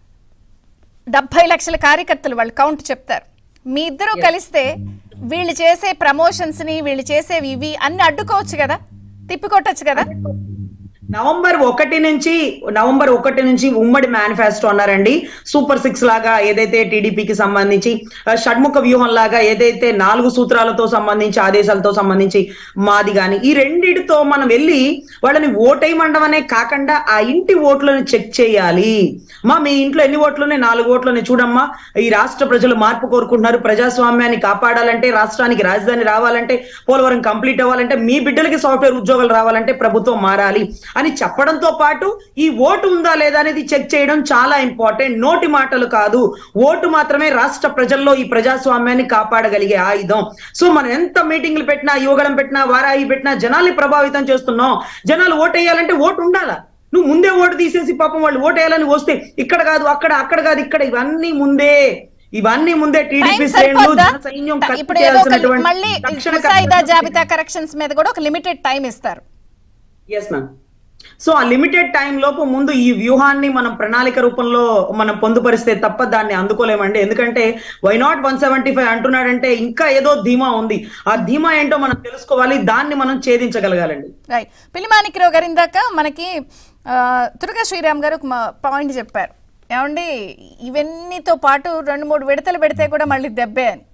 డెబ్బై లక్షల కార్యకర్తలు వాళ్ళు కౌంట్ చెప్తారు మీ ఇద్దరు కలిస్తే వీళ్ళు చేసే ప్రమోషన్స్ ని వీళ్ళు చేసేవి ఇవి అన్ని అడ్డుకోవచ్చు కదా తిప్పికొట్టచ్చు కదా నవంబర్ ఒకటి నుంచి నవంబర్ ఒకటి నుంచి ఉమ్మడి మేనిఫెస్టో అన్నారండి సూపర్ సిక్స్ లాగా ఏదైతే టీడీపీకి సంబంధించి ఆ, షణ్ముఖ వ్యూహం లాగా ఏదైతే నాలుగు సూత్రాలతో సంబంధించి ఆదేశాలతో సంబంధించి మాది గాని ఈ రెండిటితో మనం వెళ్ళి వాళ్ళని ఓటేయమండం అనే కాకుండా ఆ ఇంటి ఓట్లను చెక్ చేయాలి మా మీ ఇంట్లో ఎన్ని ఓట్లున్నాయి నాలుగు ఓట్లున్నాయి చూడమ్మా ఈ రాష్ట్ర ప్రజలు మార్పు కోరుకుంటున్నారు ప్రజాస్వామ్యాన్ని కాపాడాలంటే రాష్ట్రానికి రాజధాని రావాలంటే పోలవరం కంప్లీట్ అవ్వాలంటే మీ బిడ్డలకి సాఫ్ట్వేర్ ఉద్యోగాలు రావాలంటే ప్రభుత్వం మారాలి అని చెప్పడంతో పాటు ఈ ఓటు ఉందా లేదా అనేది చెక్ చేయడం చాలా ఇంపార్టెంట్ నోటి మాటలు కాదు ఓటు మాత్రమే రాష్ట్ర ప్రజల్లో ఈ ప్రజాస్వామ్యాన్ని కాపాడగలిగే ఆయుధం సో మనం ఎంత మీటింగ్లు పెట్టినా యువగళం పెట్టినా వారాయి పెట్టినా జనాల్ని ప్రభావితం చేస్తున్నాం జనాలు ఓటు వేయాలంటే ఓటు ఉండాలా నువ్వు ముందే ఓటు తీసేసి పాపం వాళ్ళు ఓటు వేయాలని వస్తే ఇక్కడ కాదు అక్కడ అక్కడ కాదు ఇక్కడ ఇవన్నీ ముందే ఇవన్నీ ముందే టైం టీడీపీ శ్రేణులు సరిపోద్దా జన సైన్యం ట- కత్తి ఇప్పుడు ఏదో ఒక చేయాల్సినటువంటి మళ్ళీ తక్షణ ముసాయిదా కర్తవ్యం జాబితా కరెక్షన్స్ మీద కూడా ఒక లిమిటెడ్ టైం ఇస్తారు ఎస్ మ్యామ్ సో ఆ లిమిటెడ్ టైం లోపు ముందు ఈ వ్యూహాన్ని మనం ప్రణాళిక రూపంలో మనం పొందుపరిస్తే తప్ప దాన్ని అందుకోలేమండి ఎందుకంటే why not one seventy five అంటున్నాడంటే ఇంకా ఏదో ధీమా ఉంది ఆ ధీమా ఏంటో మనం తెలుసుకోవాలి దాన్ని మనం ఛేదించగలగాలండి రైట్ పిలిమానికిరావు గారు ఇందాక మనకి ఆ, తురగా శ్రీరామ్ గారు ఒక పాయింట్ చెప్పారు ఏమండి ఇవన్నీతో పాటు రెండు మూడు విడతలు పెడితే కూడా మళ్ళీ దెబ్బే అని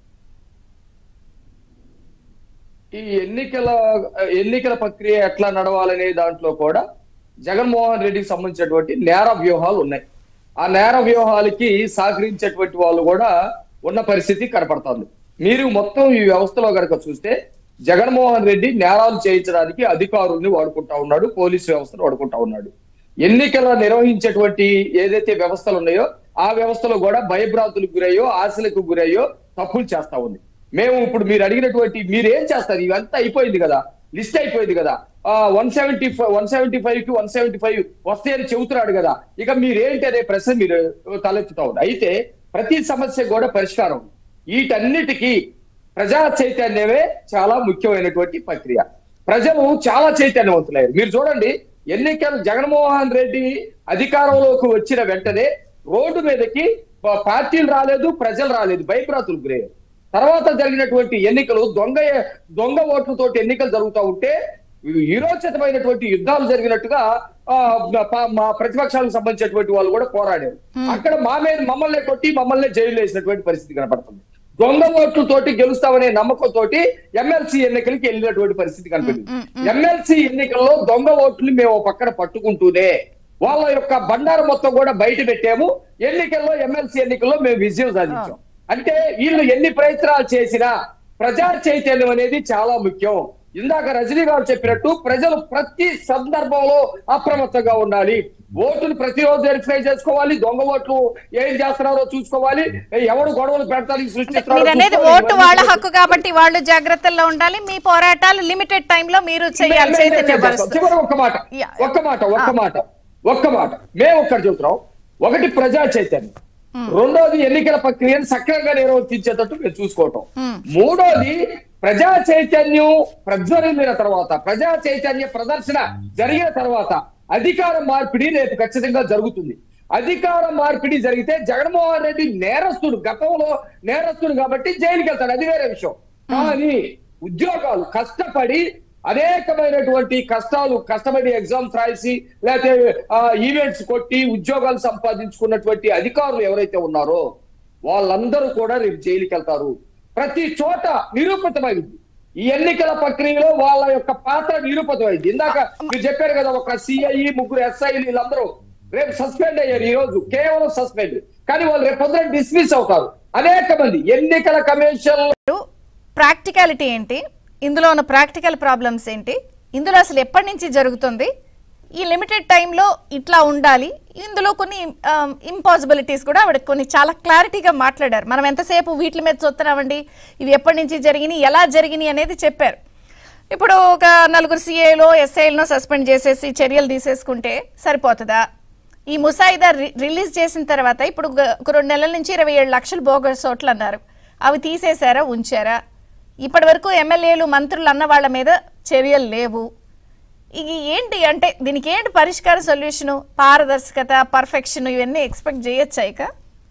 ఈ ఎన్నికల ఎన్నికల ప్రక్రియ ఎట్లా నడవాలనే దాంట్లో కూడా జగన్మోహన్ రెడ్డికి సంబంధించినటువంటి నేర వ్యూహాలు ఉన్నాయి ఆ నేర వ్యూహాలకి సహకరించేటువంటి వాళ్ళు కూడా ఉన్న పరిస్థితి కనపడుతుంది మీరు మొత్తం ఈ వ్యవస్థలో కనుక చూస్తే జగన్మోహన్ రెడ్డి నేరాలు చేయించడానికి అధికారుల్ని వాడుకుంటా ఉన్నాడు పోలీసు వ్యవస్థను వాడుకుంటా ఉన్నాడు ఎన్నికల నిర్వహించేటువంటి ఏదైతే వ్యవస్థలు ఉన్నాయో ఆ వ్యవస్థలో కూడా భయభ్రాంతులకు గురయ్యో ఆశలకు గురయ్యో తప్పులు చేస్తా ఉంది మేము ఇప్పుడు మీరు అడిగినటువంటి మీరు ఏం చేస్తారు ఇవంతా అయిపోయింది కదా లిస్ట్ అయిపోయింది కదా one seventy one seventy five కి వన్ సెవెంటీ ఫైవ్ వస్తే అని చెబుతున్నాడు కదా ఇక మీరేంటి అనే ప్రశ్న మీరు తలెత్తుతా ఉంది అయితే ప్రతి సమస్య కూడా పరిష్కారం ఉంది. వీటన్నిటికీ ప్రజా చైతన్యమే చాలా ముఖ్యమైనటువంటి ప్రక్రియ ప్రజలు చాలా చైతన్యవంతులయ్యారు మీరు చూడండి ఎన్నికలు జగన్మోహన్ రెడ్డి అధికారంలోకి వచ్చిన వెంటనే రోడ్డు మీదకి ప- పార్టీలు రాలేదు ప్రజలు రాలేదు భయభ్రాతులు గురయ్యారు తర్వాత జరిగినటువంటి ఎన్నికలు దొంగ దొంగ ఓట్లతోటి ఎన్నికలు జరుగుతూ ఉంటే ఈరోచితమైనటువంటి యుద్ధాలు జరిగినట్టుగా ఆ, ప- మా ప్రతిపక్షాలకు సంబంధించినటువంటి వాళ్ళు కూడా పోరాడారు అక్కడ మా మీద మమ్మల్ని కొట్టి మమ్మల్ని జైలు వేసినటువంటి పరిస్థితి కనపడుతుంది దొంగ ఓట్లతోటి గెలుస్తామనే నమ్మకంతో ఎమ్మెల్సీ ఎన్నికలకి వెళ్ళినటువంటి పరిస్థితి కనపడింది ఎమ్మెల్సీ ఎన్నికల్లో దొంగ ఓట్లు మేము ఓ పక్కన పట్టుకుంటూనే వాళ్ళ యొక్క బండారం మొత్తం కూడా బయట పెట్టాము ఎన్నికల్లో ఎమ్మెల్సీ ఎన్నికల్లో మేము విజయం సాధించాం అంటే వీళ్ళు ఎన్ని ప్రయత్నాలు చేసినా ప్రజా చైతన్యం అనేది చాలా ముఖ్యం ఇందాక రజనీ గారు చెప్పినట్టు ప్రజలు ప్రతి సందర్భంలో అప్రమత్తంగా ఉండాలి ఓటును ప్రతిరోజు వెరిఫై చేసుకోవాలి దొంగ ఓట్లు ఏం చేస్తున్నారో చూసుకోవాలి ఎవడు గొడవలు పెడతానికి సృష్టిస్తున్నారో మీరు అనేది చూసుకోవాలి. ఓటు వాళ్ళ హక్కు కాబట్టి వాళ్ళు జాగ్రత్తల్లో ఉండాలి మీ పోరాటాలు లిమిటెడ్ టైంలో మీరు చేయాలి మేము- మేము చైతన్య చేస్తాం. చివరి ఒక్క మాట యా. ఒక్క మాట ఒక్క మాట ఒక్క మాట మేము ఒక్కటి చెబుతున్నాం ఒకటి ప్రజా చైతన్యం రెండోది ఎన్నికల ప్రక్రియను సక్రమంగా నిర్వర్తించేటట్టు మేము చూసుకోవటం మూడోది ప్రజా చైతన్యం ప్రజ్వరిల్లిన తర్వాత ప్రజా చైతన్య ప్రదర్శన జరిగిన తర్వాత అధికార మార్పిడి రేపు ఖచ్చితంగా జరుగుతుంది అధికార మార్పిడి జరిగితే జగన్మోహన్ రెడ్డి నేరస్తుడు గతంలో నేరస్తుడు కాబట్టి జైలుకి వెళ్తాడు అది వేరే విషయం కానీ ఉద్యోగాలు కష్టపడి అనేకమైనటువంటి కష్టాలు కష్టపడి ఎగ్జామ్స్ రాసి లేకపోతే ఈవెంట్స్ కొట్టి ఉద్యోగాలు సంపాదించుకున్నటువంటి అధికారులు ఎవరైతే ఉన్నారో వాళ్ళందరూ కూడా రేపు జైలుకి వెళ్తారు ప్రతి చోట నిరూపితమైంది ఈ ఎన్నికల ప్రక్రియలో వాళ్ళ యొక్క పాత్ర నిరూపితమైంది ఇందాక మీరు చెప్పారు కదా ఒక సిఐ ముగ్గురు ఎస్ఐలు వీళ్ళందరూ రేపు సస్పెండ్ అయ్యారు ఈ రోజు కేవలం సస్పెండ్ కానీ వాళ్ళు రేపు పొద్దున డిస్మిస్ అవుతారు అనేక మంది ఎన్నికల కమిషన్ ప్రాక్టికాలిటీ ఏంటి ఇందులో ఉన్న ప్రాక్టికల్ ప్రాబ్లమ్స్ ఏంటి ఇందులో అసలు ఎప్పటి నుంచి జరుగుతుంది ఈ లిమిటెడ్ టైంలో ఇట్లా ఉండాలి ఇందులో కొన్ని ఇంపాసిబిలిటీస్ కూడా ఆవిడ కొన్ని చాలా క్లారిటీగా మాట్లాడారు మనం ఎంతసేపు వీటి మీద చూస్తున్నామండి ఇవి ఎప్పటి నుంచి జరిగినాయి ఎలా జరిగినాయి అనేది చెప్పారు ఇప్పుడు ఒక నలుగురు సీఏలో ఎస్ఐలను సస్పెండ్ చేసేసి చర్యలు తీసేసుకుంటే సరిపోతుందా ఈ ముసాయిదా రి- రిలీజ్ చేసిన తర్వాత ఇప్పుడు ఒక- ఒక రెండు నెలల నుంచి ఇరవై ఏడు లక్షలు బోగస్ ఓట్లు అన్నారు అవి తీసేశారా ఉంచారా ఇప్పటి వరకు ఎమ్మెల్యేలు మంత్రులు అన్న వాళ్ళ మీద చర్యలు లేవు ఇది ఏంటి అంటే దీనికి ఏంటి పరిష్కార సొల్యూషను పారదర్శకత పర్ఫెక్షన్ ఇవన్నీ ఎక్స్పెక్ట్ చేయొచ్చా ఇక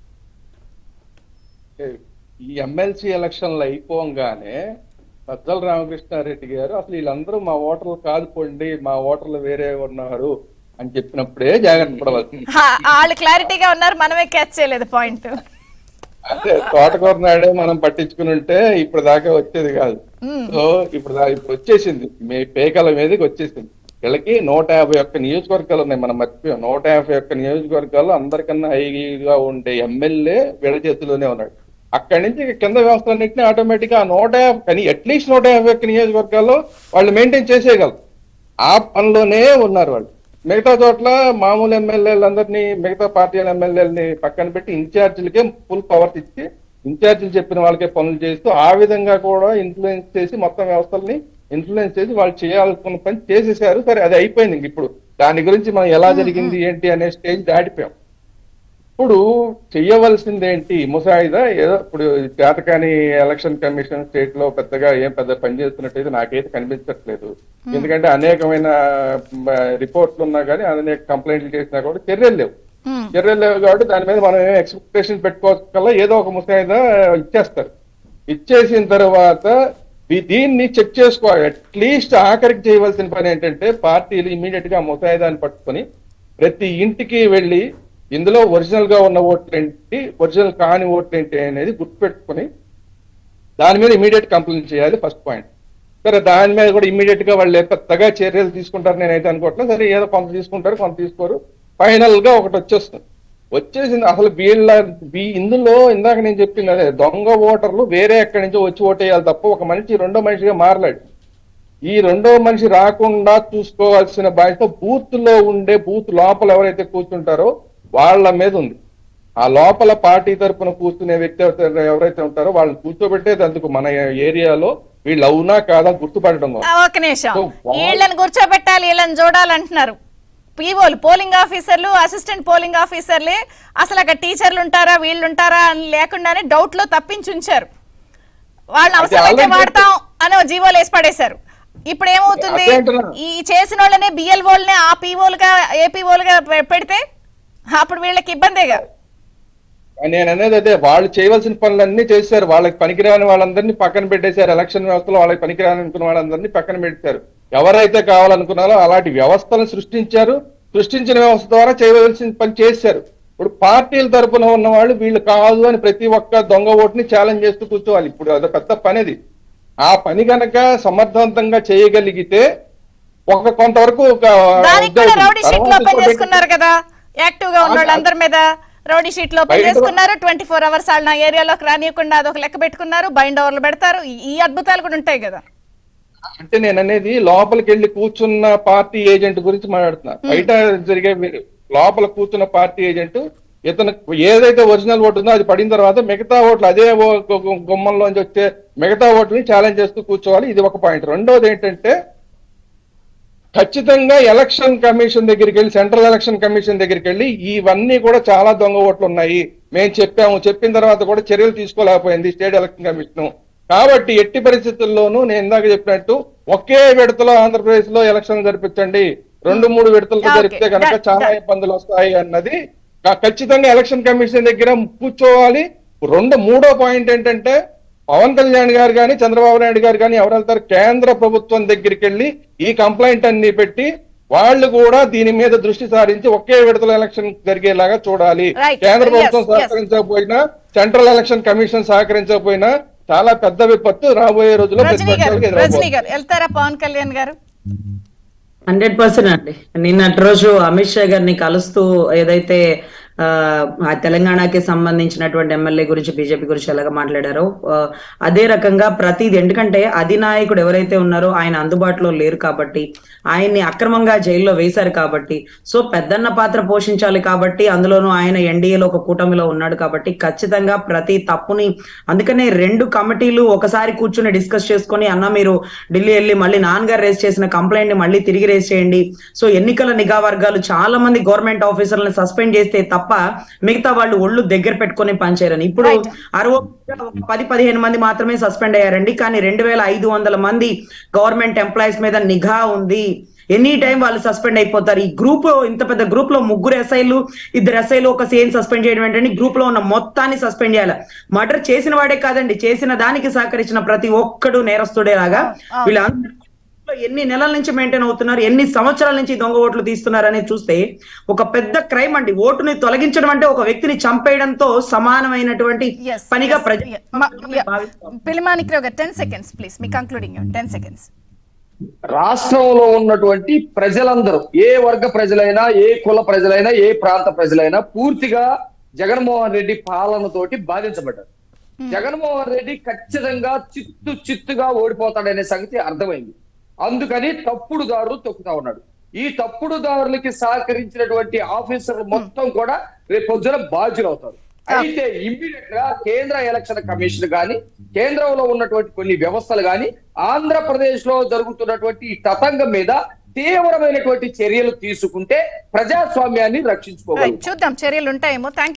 ఈ ఎమ్మెల్సీ ఎలక్షన్లు అయిపోగానే సజ్జల రామకృష్ణారెడ్డి గారు అసలు వీళ్ళందరూ మా ఓటర్లు కాదుకోండి మా ఓటర్లు వేరే ఉన్నారు అని చెప్పినప్పుడే జాగ్రత్త పడవచ్చు హా, వాళ్ళు క్లారిటీగా ఉన్నారు మనమే క్యాచ్ చేయలేదు పాయింట్ అంటే తోటకూర నాడే మనం పట్టించుకుని ఉంటే ఇప్పుడు దాకా వచ్చేది కాదు సో ఇప్పుడు దా- ఇప్పుడు వచ్చేసింది మీ పేకల మీదకి వచ్చేసింది వీళ్ళకి నూట యాభై ఒక్క నియోజకవర్గాలు ఉన్నాయి మనం మర్చిపోయాం నూట యాభై ఒక్క నియోజకవర్గాలు అందరికన్నా హైగా ఉండే ఎమ్మెల్యే వీళ్ళ చేతిలోనే ఉన్నాడు అక్కడి నుంచి ఇక కింద వ్యవస్థలన్నింటినీ ఆటోమేటిక్ గా నూట యాభై కానీ అట్లీస్ట్ నూట యాభై ఒక్క నియోజకవర్గాల్లో వాళ్ళు మెయింటైన్ చేసేయగలరు ఆ పనిలోనే ఉన్నారు వాళ్ళు మిగతా చోట్ల మామూలు ఎమ్మెల్యేలందరినీ మిగతా పార్టీల ఎమ్మెల్యేలని పక్కన పెట్టి ఇన్ఛార్జీలకే ఫుల్ పవర్స్ ఇచ్చి ఇన్ఛార్జీలు చెప్పిన వాళ్ళకే పనులు చేస్తూ ఆ విధంగా కూడా ఇన్ఫ్లుయెన్స్ చేసి మొత్తం వ్యవస్థల్ని ఇన్ఫ్లుయెన్స్ చేసి వాళ్ళు చేయాలనుకున్న పని చేసేసారు సరే అది అయిపోయింది ఇంక ఇప్పుడు దాని గురించి మనం ఎలా జరిగింది ఏంటి అనే స్టేజ్ దాటిపోయాం ఇప్పుడు చెయ్యవలసింది ఏంటి ముసాయిదా ఏదో ఇప్పుడు చేతకాని ఎలక్షన్ కమిషన్ స్టేట్ లో పెద్దగా ఏం పెద్ద పని చేస్తున్నట్టయితే నాకైతే కనిపించట్లేదు ఎందుకంటే అనేకమైన రిపోర్ట్లు ఉన్నా కానీ అనేక కంప్లైంట్లు చేసినా కూడా చర్యలు లేవు చర్యలు లేవు కాబట్టి దాని మీద మనం ఏం ఎక్స్పెక్టేషన్ పెట్టుకోకల్లా ఏదో ఒక ముసాయిదా ఇచ్చేస్తారు ఇచ్చేసిన తర్వాత దీ- దీన్ని చెక్ చేసుకోవాలి అట్లీస్ట్ ఆఖరికి చేయవలసిన పని ఏంటంటే పార్టీలు ఇమీడియట్ గా ముసాయిదాన్ని పట్టుకొని ప్రతి ఇంటికి వెళ్ళి ఇందులో ఒరిజినల్ గా ఉన్న ఓట్లు ఏంటి ఒరిజినల్ కాని ఓట్లు ఏంటి అనేది గుర్తుపెట్టుకొని దాని మీద ఇమీడియట్ కంప్లైంట్ చేయాలి ఫస్ట్ పాయింట్ సరే దాని మీద కూడా ఇమీడియట్ గా వాళ్ళు పెద్దగా చర్యలు తీసుకుంటారు నేనైతే అనుకోవట్లేదు సరే ఏదో కొంత తీసుకుంటారు కొంత తీసుకోరు ఫైనల్ గా ఒకటి వచ్చేస్తుంది వచ్చేసింది అసలు వీళ్ళ వీ- ఇందులో ఇందాక నేను చెప్పింది అదే దొంగ ఓటర్లు వేరే ఎక్కడి నుంచో వచ్చి ఓటేయాలి తప్ప ఒక మనిషి రెండో మనిషిగా మారలేడు ఈ రెండో మనిషి రాకుండా చూసుకోవాల్సిన బాధ్యత బూత్ లో ఉండే బూత్ లోపల ఎవరైతే కూర్చుంటారో వాళ్ళ మీద ఉంది ఆ లోపల పార్టీ తరపున కూర్చునే వ్యక్తి ఎవరైతే- ఎవరైతే ఉంటారో వాళ్ళని కూర్చోబెట్టేది అందుకు మన ఏరియాలో వీళ్ళు అవునా కాదా గుర్తుపడడం కోసం. ఆ, ఒక నిమిషం సో వా- వీళ్ళని కూర్చోబెట్టాలి వీళ్ళని చూడాలంటున్నారు పీఓలు పోలింగ్ ఆఫీసర్లు అసిస్టెంట్ పోలింగ్ ఆఫీసర్లే అసలు అక్కడ టీచర్లు ఉంటారా వీళ్ళు ఉంటారా అని లేకుండానే డౌట్ లో తప్పించి ఉంచారు వాళ్ళు అవసరమైతే already వాడతాం అని ఓ జీవోలు వేసి పడేశారు ఇప్పుడు ఏమవుతుంది అదే అంటున్నా. ఈ చేసిన వాళ్ళనే బిఎల్ఓల్నే ఆ పీఓలుగా ఏపీఓలుగా పెడితే అప్పుడు వీళ్ళకి ఇబ్బందేగా నేను అనేది అదే వాళ్ళు చేయవలసిన పనులన్నీ చేశారు వాళ్ళకి పనికిరాని వాళ్ళందరినీ పక్కన పెట్టేశారు ఎలక్షన్ వ్యవస్థలో వాళ్ళకి పనికిరాని అనుకున్న వాళ్ళందరినీ పక్కన పెట్టారు ఎవరైతే కావాలనుకున్నారో అలాంటి వ్యవస్థలను సృష్టించారు సృష్టించిన వ్యవస్థ ద్వారా చేయవలసిన పని చేశారు ఇప్పుడు పార్టీల తరపున ఉన్న వాళ్ళు వీళ్ళు కాదు అని ప్రతి ఒక్క దొంగ ఓటుని ఛాలెంజ్ చేస్తూ కూర్చోవాలి ఇప్పుడు అది పెద్ద పని అది ఆ పని గనక సమర్థవంతంగా చేయగలిగితే ఒక కొంతవరకు ఒక దానికి కూడా ఇదవుతుంది. రౌడీ షీట్లు తర్వాత ఓపెన్ ఇంకోటి చేసుకున్నారు కదా యాక్టివ్ గా ఉన్న వాళ్ళందరి మీద రౌడీ షీట్ లో ఓపెన్ బయట- చేసుకున్నారు ట్వంటీ ఫోర్ అవర్స్ వాళ్ళు నా ఏరియాలోకి రానియకుండా అదొక లెక్క పెట్టుకున్నారు బైండ్ ఓవర్లు పెడతారు ఈ- ఈ అద్భుతాలు కూడా ఉంటాయి కదా అంటే నేను అనేది లోపలికి వెళ్ళి కూర్చున్న పార్టీ ఏజెంట్ గురించి మాట్లాడుతున్నా బయట జరిగే వి- లోపల కూర్చున్న పార్టీ ఏజెంట్ ఇతను ఏదైతే ఒరిజినల్ ఓటు ఉందో అది పడిన తర్వాత మిగతా ఓట్లు అదే ఓ- గు- గు- గుమ్మంలోంచి వచ్చే మిగతా ఓట్లని ఛాలెంజ్ చేస్తూ కూర్చోవాలి ఇది ఒక పాయింట్ రెండోది ఏంటంటే ఖచ్చితంగా ఎలక్షన్ కమిషన్ దగ్గరికి వెళ్ళి సెంట్రల్ ఎలక్షన్ కమిషన్ దగ్గరికి వెళ్ళి ఇవన్నీ కూడా చాలా దొంగ ఓట్లు ఉన్నాయి మేము చెప్పాము చెప్పిన తర్వాత కూడా చర్యలు తీసుకోలేకపోయింది స్టేట్ ఎలక్షన్ కమిషన్ కాబట్టి ఎట్టి పరిస్థితుల్లోనూ నేను ఇందాక చెప్పినట్టు ఒకే విడతలో ఆంధ్రప్రదేశ్ లో ఎలక్షన్ జరిపించండి రెండు మూడు విడతలతో Okay, జరిపితే కనుక done, చాలా done. ఇబ్బందులు వస్తాయి అన్నది క- ఖచ్చితంగా ఎలక్షన్ కమిషన్ దగ్గర కూర్చోవాలి రెండు మూడో పాయింట్ ఏంటంటే పవన్ కళ్యాణ్ గారు కానీ చంద్రబాబు నాయుడు గారు కానీ ఎవరు వెళ్తారు కేంద్ర ప్రభుత్వం దగ్గరికి వెళ్ళి ఈ కంప్లైంట్ అన్ని పెట్టి వాళ్ళు కూడా దీని మీద దృష్టి సారించి ఒకే విడతల ఎలక్షన్ జరిగేలాగా చూడాలి Right. కేంద్ర Yes, ప్రభుత్వం yes. సహకరించకపోయినా సెంట్రల్ ఎలక్షన్ కమిషన్ సహకరించకపోయినా చాలా పెద్ద విపత్తు రాబోయే రోజుల్లో రజనీ గారు ప్రతిపక్షాలకు రజనీ ఎదురవబోతుంది గారు వెళ్తారా పవన్ కళ్యాణ్ గారు హండ్రెడ్ పర్సెంట్ అండి నిన్నటి రోజు అమిత్ షా గారిని కలుస్తూ ఏదైతే ఆ, ఆ తెలంగాణకి సంబంధించినటువంటి ఎమ్మెల్యే గురించి బీజేపీ గురించి ఎలాగ మాట్లాడారో ఆ, అదే రకంగా ప్రతిది ఎందుకంటే అధినాయకుడు ఎవరైతే ఉన్నారో ఆయన అందుబాటులో లేరు కాబట్టి ఆయన్ని అక్రమంగా జైల్లో వేశారు కాబట్టి సో పెద్దన్న పాత్ర పోషించాలి కాబట్టి అందులోనూ ఆయన ఎన్డీఏలో ఒక కూటమిలో ఉన్నాడు కాబట్టి ఖచ్చితంగా ప్రతి తప్పుని అందుకనే రెండు కమిటీలు ఒకసారి కూర్చుని డిస్కస్ చేసుకొని అన్న మీరు ఢిల్లీ వెళ్ళి మళ్ళీ నాన్నగారు రేస్ చేసిన కంప్లైంట్ ని మళ్ళీ తిరిగి రేస్ చేయండి సో ఎన్నికల నిఘా వర్గాలు చాలా మంది గవర్నమెంట్ ఆఫీసర్లను సస్పెండ్ చేస్తే తప్ప మిగతా వాళ్ళు ఒళ్ళు దగ్గర పెట్టుకొని పనిచేయరని ఇప్పుడు Right. అరవై ఒక పది పదిహేను మంది మాత్రమే సస్పెండ్ అయ్యారండి కానీ రెండు వేల ఐదు వందల మంది గవర్నమెంట్ ఎంప్లాయీస్ మీద నిఘా ఉంది ఎనీ టైం వాళ్ళు సస్పెండ్ అయిపోతారు ఈ గ్రూప్ ఇంత పెద్ద గ్రూప్ లో ముగ్గురు ఎస్ఐలు ఇద్దరు ఎస్ఐలు ఒక సేమ్ సస్పెండ్ చేయడం ఏంటంటే గ్రూప్ లో ఉన్న మొత్తాన్ని సస్పెండ్ చేయాలి మర్డర్ చేసిన వాడే కాదండి చేసిన దానికి సహకరించిన ప్రతి ఒక్కడు నేరస్తుడేలాగా అవును. వీళ్ళందరూ ఎన్ని నెలల నుంచి మెయింటైన్ అవుతున్నారు ఎన్ని సంవత్సరాల నుంచి దొంగ ఓట్లు తీస్తున్నారు అనేది చూస్తే ఒక పెద్ద క్రైమ్ అండి ఓటుని తొలగించడం అంటే ఒక వ్యక్తిని చంపేయడంతో సమానమైనటువంటి Yes, పనిగా yes, ప్రజ yeah. Ma- yeah. భావిస్తాం. పిలిమానిక్రావు గారు టెన్ సెకండ్స్ ప్లీజ్ మీ కంక్లూడింగ్ టెన్ సెకండ్స్ రాష్ట్రంలో ఉన్నటువంటి ప్రజలందరూ ఏ వర్గ ప్రజలైనా ఏ కుల ప్రజలైనా ఏ ప్రాంత ప్రజలైనా పూర్తిగా జగన్మోహన్ రెడ్డి పాలనతోటి బాధించబడ్డారు జగన్మోహన్ రెడ్డి ఖచ్చితంగా చిత్తు చిత్తుగా ఓడిపోతాడనే సంగతి అర్థమైంది అందుకని తప్పుడు దారులు తొక్కుతా ఉన్నాడు ఈ తప్పుడు దారులకి సహకరించినటువంటి ఆఫీసర్లు మొత్తం కూడా రేపు పొద్దున బాధ్యులు అవుతారు అయితే ఇమ్మీడియట్ గా కేంద్ర ఎలక్షన్ కమిషన్ గాని కేంద్రంలో ఉన్నటువంటి కొన్ని వ్యవస్థలు గాని ఆంధ్రప్రదేశ్ లో జరుగుతున్నటువంటి ఈ తతంగం మీద తీవ్రమైనటువంటి చర్యలు తీసుకుంటే ప్రజాస్వామ్యాన్ని రక్షించుకోగలుగుతారు చూద్దాం చర్యలు ఉంటాయేమో థ్యాంక్